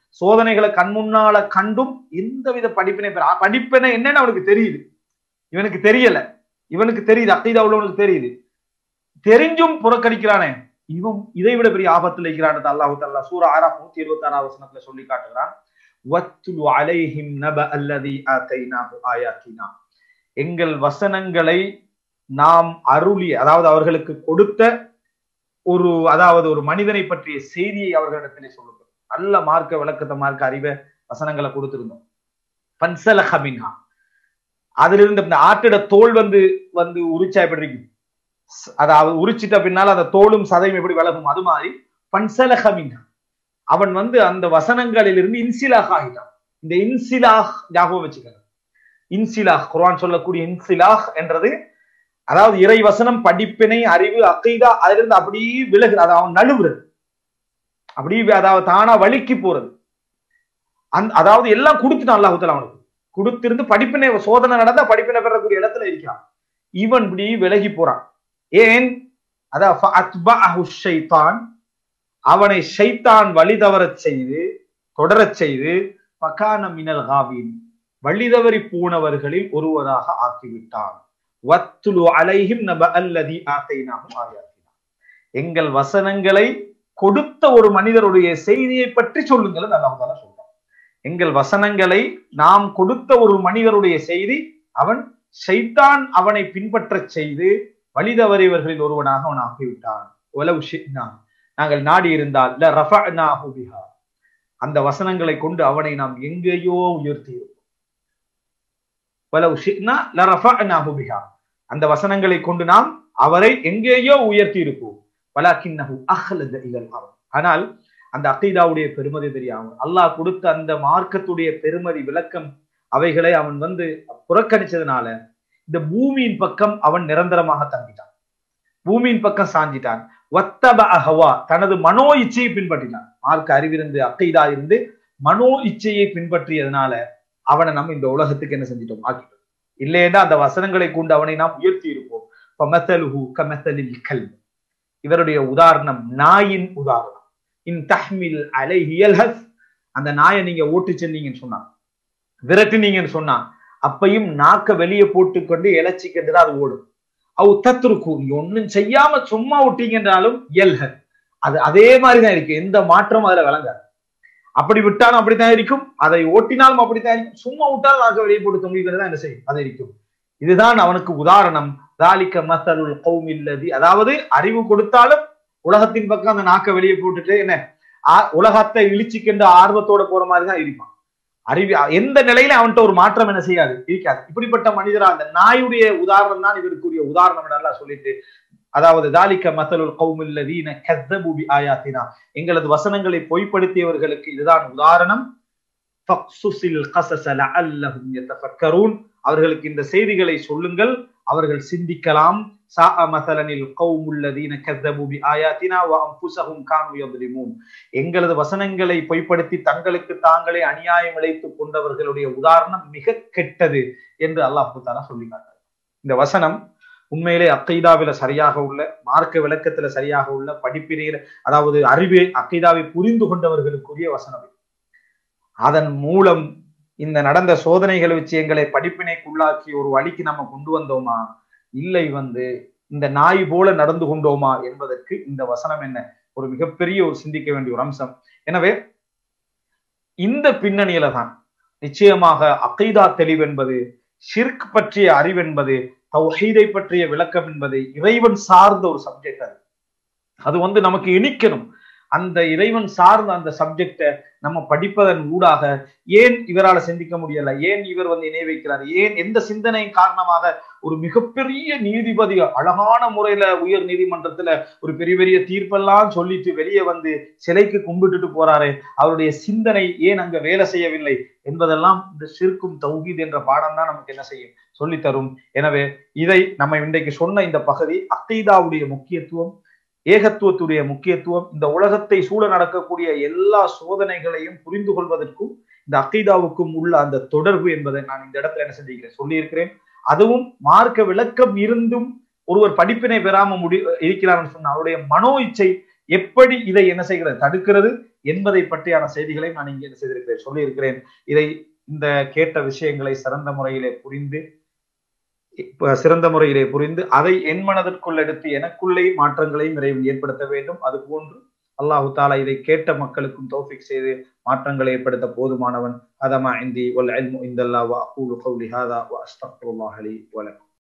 சோதனைகளை கண் முன்னால கண்டும் எந்தவித படிப்பினை பெற படிப்பினை என்னன்னு அவனுக்கு தெரியுது இவனுக்கு தெரியல இவனுக்கு தெரியுது அக்கீதா உள்ளவனுக்கு தெரியுது தெரிஞ்சும் புறக்கணிக்கிறானே இவன் இதை விட பெரிய ஆபத்தில் இருக்கிறான் அல்லாஹு தல்லா சூரா ஆறா நூத்தி இருபத்தி ஆறாம் வசனத்துல சொல்லி காட்டுகிறான் வத்துலு அலைஹிம் நப அல்லதி ஆத்தைனாஹு ஆயாத்தினா எங்கள் வசனங்களை நாம் அருளி அதாவது அவர்களுக்கு கொடுத்த ஒரு அதாவது ஒரு மனிதனை பற்றிய செய்தியை அவர்களிடத்திலே சொல்லுங்கள் நல்ல மார்க்க விளக்கத்தை மார்க்க அறிவை வசனங்களை கொடுத்திருந்தோம் பன்சலஹமின்ஹா அதிலிருந்து இந்த ஆட்டிட தோல் வந்து வந்து உரிச்சா எப்படி இருக்கும் அதாவது உரிச்சிட்ட பின்னால் அந்த தோலும் சதையும் எப்படி விலகும் அது மாதிரி பன்சலஹமின்ஹா அவன் வந்து அந்த வசனங்களிலிருந்து இன்சிலாக ஆகிட்டான் இந்த இன்சிலாஹ் ஞாபகம் வச்சுக்கிறான் இன்சிலாஹ் குர்ஆன் சொல்லக்கூடிய இன்சிலாஹ் என்றது அதாவது இறை வசனம் படிப்பினை அறிவு அக்கைதா அதிலிருந்து அப்படியே விலகுது அது அவன் நழுவுறது அப்படியே அதாவது தானா வலிக்கு போறது அந் அதாவது எல்லாம் கொடுத்துட்டான் அல்லாஹுத்தல அவனுக்கு கொடுத்திருந்து படிப்பினை சோதனை நடந்தா படிப்பினை பெறக்கூடிய இடத்துல இருக்கான் இவன் இப்படி விலகி போறான் ஏன் அதான் அவனை ஷைத்தான் வழி தவறச் செய்து தொடரச் செய்து பக்கான மினல் காவின் வழி தவறி போனவர்களில் ஒருவராக ஆக்கிவிட்டான் வத்துலு அலைஹிம் நப அல்லதி ஆத்தைனாகும் ஆயாத்தினா எங்கள் வசனங்களை கொடுத்த ஒரு மனிதருடைய செய்தியை பற்றி சொல்லுங்கள் அல்லாஹ் சொல்றான் எங்கள் வசனங்களை நாம் கொடுத்த ஒரு மனிதருடைய செய்தி அவன் ஷைத்தான் அவனை பின்பற்றச் செய்து வழி தவறியவர்களில் ஒருவனாக அவன் ஆகிவிட்டான் உலவு ஷிட்னான் நாங்கள் நாடி இருந்தால் ல ரஃபஅனாஹு பிஹா அந்த வசனங்களை கொண்டு அவனை நாம் எங்கேயோ உயர்த்தி இருப்போம் வலவு ஷிட்னா ல ரஃபஅனாஹு பிஹா அந்த வசனங்களை கொண்டு நாம் அவரை எங்கேயோ உயர்த்தி இருப்போம் வலாக்கின்னஹு அஹ்லத இலல் அர்த் ஆனால் அந்த அகைதாவுடைய பெருமதி தெரியாமல் அல்லாஹ் கொடுத்த அந்த மார்க்கத்துடைய பெருமதி விளக்கம் அவைகளை அவன் வந்து புறக்கணிச்சதுனால இந்த பூமியின் பக்கம் அவன் நிரந்தரமாக தங்கிட்டான் பூமியின் பக்கம் சாஞ்சிட்டான் வத்தப அஹவா தனது மனோ இச்சையை பின்பற்றினான் மார்க்க அறிவிருந்து அக்கைதா இருந்து மனோ இச்சையை பின்பற்றியதுனால அவனை நம்ம இந்த உலகத்துக்கு என்ன செஞ்சிட்டோம் ஆக்கிட்டோம் இல்லைன்னா அந்த வசனங்களை கொண்டு அவனை நாம் உயர்த்தி இருப்போம் கல் இவருடைய உதாரணம் நாயின் உதாரணம் இன் தஹ்மில் அலை அந்த நாயை நீங்க ஓட்டு சென்னீங்கன்னு சொன்னா விரட்டுனீங்கன்னு சொன்னா அப்பையும் நாக்க வெளியே போட்டுக்கொண்டு இழைச்சிக்கிட்டு தான் அது ஓடும் அவு தத்துருக்கு நீங்க ஒன்னும் செய்யாம சும்மா விட்டீங்கன்றாலும் எல்ஹ அது அதே மாதிரிதான் இருக்கு எந்த மாற்றமும் அதுல விளங்காது அப்படி விட்டாலும் அப்படித்தான் இருக்கும் அதை ஓட்டினாலும் அப்படித்தான் இருக்கும் சும்மா விட்டாலும் நாக்க வெளியே போட்டு தொங்கிக்கிறது தான் என்ன செய்யும் அது இருக்கும் இதுதான் அவனுக்கு உதாரணம் தாலிக்க மசலுல் கௌமில்லதி அதாவது அறிவு கொடுத்தாலும் உலகத்தின் பக்கம் அந்த நாக்க வெளியே போட்டுட்டு என்ன உலகத்தை இழிச்சுக்கின்ற ஆர்வத்தோட போற மாதிரி தான் இருப்பான் அறிவி எந்த நிலையில அவன்கிட்ட ஒரு மாற்றம் என்ன செய்யாது இருக்காது இப்படிப்பட்ட மனிதரா அந்த நாயுடைய உதாரணம் தான் இவருக்குரிய உதாரணம் நல்லா சொல்லிட்டு அதாவது தாலிக்க மசலுல் கௌமில்லதீன கஸ்ஸபு பி ஆயாத்தினா எங்களது வசனங்களை பொய்ப்படுத்தியவர்களுக்கு இதுதான் உதாரணம் ஃபக்சுஸில் கஸஸ லஅல்லஹும் யதஃபக்கரூன் அவர்களுக்கு இந்த செய்திகளை சொல்லுங்கள் அவர்கள் சிந்திக்கலாம் சாஅ மசலனில் கௌமுல்லதீன கஸ்ஸபு பி ஆயாத்தினா வ அன்ஃபுஸஹும் கானு யظلمون எங்களது வசனங்களை பொய்ப்படுத்தி தங்களுக்கு தாங்களே அநியாயம் இழைத்துக் கொண்டவர்களுடைய உதாரணம் மிக கெட்டது என்று அல்லாஹ் தாலா சொல்லி காட்டார் இந்த வசனம் உண்மையிலே அக்கைதாவில சரியாக உள்ள மார்க்க விளக்கத்துல சரியாக உள்ள படிப்பினையில அதாவது அறிவே அக்கைதாவை புரிந்து கொண்டவர்களுக்குரிய வசனம் அதன் மூலம் இந்த நடந்த சோதனைகளை வச்சு எங்களை படிப்பினைக்குள்ளாக்கி ஒரு வழிக்கு நம்ம கொண்டு வந்தோமா இல்லை வந்து இந்த நாய் போல நடந்து கொண்டோமா என்பதற்கு இந்த வசனம் என்ன ஒரு மிகப்பெரிய ஒரு சிந்திக்க வேண்டிய ஒரு அம்சம் எனவே இந்த பின்னணியில தான் நிச்சயமாக அகைதா தெளிவு என்பது ஷிர்க் பற்றிய அறிவென்பது தௌஹீதை பற்றிய விளக்கம் என்பது இறைவன் சார்ந்த ஒரு சப்ஜெக்ட் அது அது வந்து நமக்கு இனிக்கணும் அந்த இறைவன் சார்ந்த அந்த சப்ஜெக்டை நம்ம படிப்பதன் ஊடாக ஏன் இவரால் சிந்திக்க முடியல ஏன் இவர் வந்து இணை வைக்கிறார் ஏன் எந்த சிந்தனையின் காரணமாக ஒரு மிகப்பெரிய நீதிபதி அழகான முறையில உயர் நீதிமன்றத்துல ஒரு பெரிய பெரிய தீர்ப்பெல்லாம் சொல்லிட்டு வெளியே வந்து சிலைக்கு கும்பிட்டுட்டு போறாரு அவருடைய சிந்தனை ஏன் அங்க வேலை செய்யவில்லை என்பதெல்லாம் இந்த சிற்கும் தௌஹீத் என்ற பாடம் தான் நமக்கு என்ன செய்யும் சொல்லித்தரும் எனவே இதை நம்ம இன்றைக்கு சொன்ன இந்த பகுதி அக்கைதாவுடைய முக்கியத்துவம் ஏகத்துவத்துடைய முக்கியத்துவம் இந்த உலகத்தை சூழ நடக்கக்கூடிய எல்லா சோதனைகளையும் புரிந்து கொள்வதற்கும் இந்த அக்கைதாவுக்கும் உள்ள அந்த தொடர்பு என்பதை நான் இந்த இடத்துல என்ன செஞ்சிருக்கிறேன் சொல்லியிருக்கிறேன் அதுவும் மார்க்க விளக்கம் இருந்தும் ஒருவர் படிப்பினை பெறாம முடி இருக்கிறார்னு சொன்ன அவருடைய மனோ இச்சை எப்படி இதை என்ன செய்கிறது தடுக்கிறது என்பதை பற்றியான செய்திகளை நான் இங்கே என்ன செய்திருக்கிறேன் சொல்லியிருக்கிறேன் இதை இந்த கேட்ட விஷயங்களை சிறந்த முறையிலே புரிந்து சிறந்த முறையிலே புரிந்து அதை என் மனதிற்குள் எடுத்து எனக்குள்ளே மாற்றங்களையும் இறைவன் ஏற்படுத்த வேண்டும் அது போன்று அல்லாஹு தாலா இதை கேட்ட மக்களுக்கும் தௌஃபிக் செய்து மாற்றங்களை ஏற்படுத்த போதுமானவன் அதமா இந்தி வல் இல்மு இந்தல்லா வ அகூலு கௌலி ஹாதா வ அஸ்தக்ஃபிருல்லாஹ் லி வ லக்கும்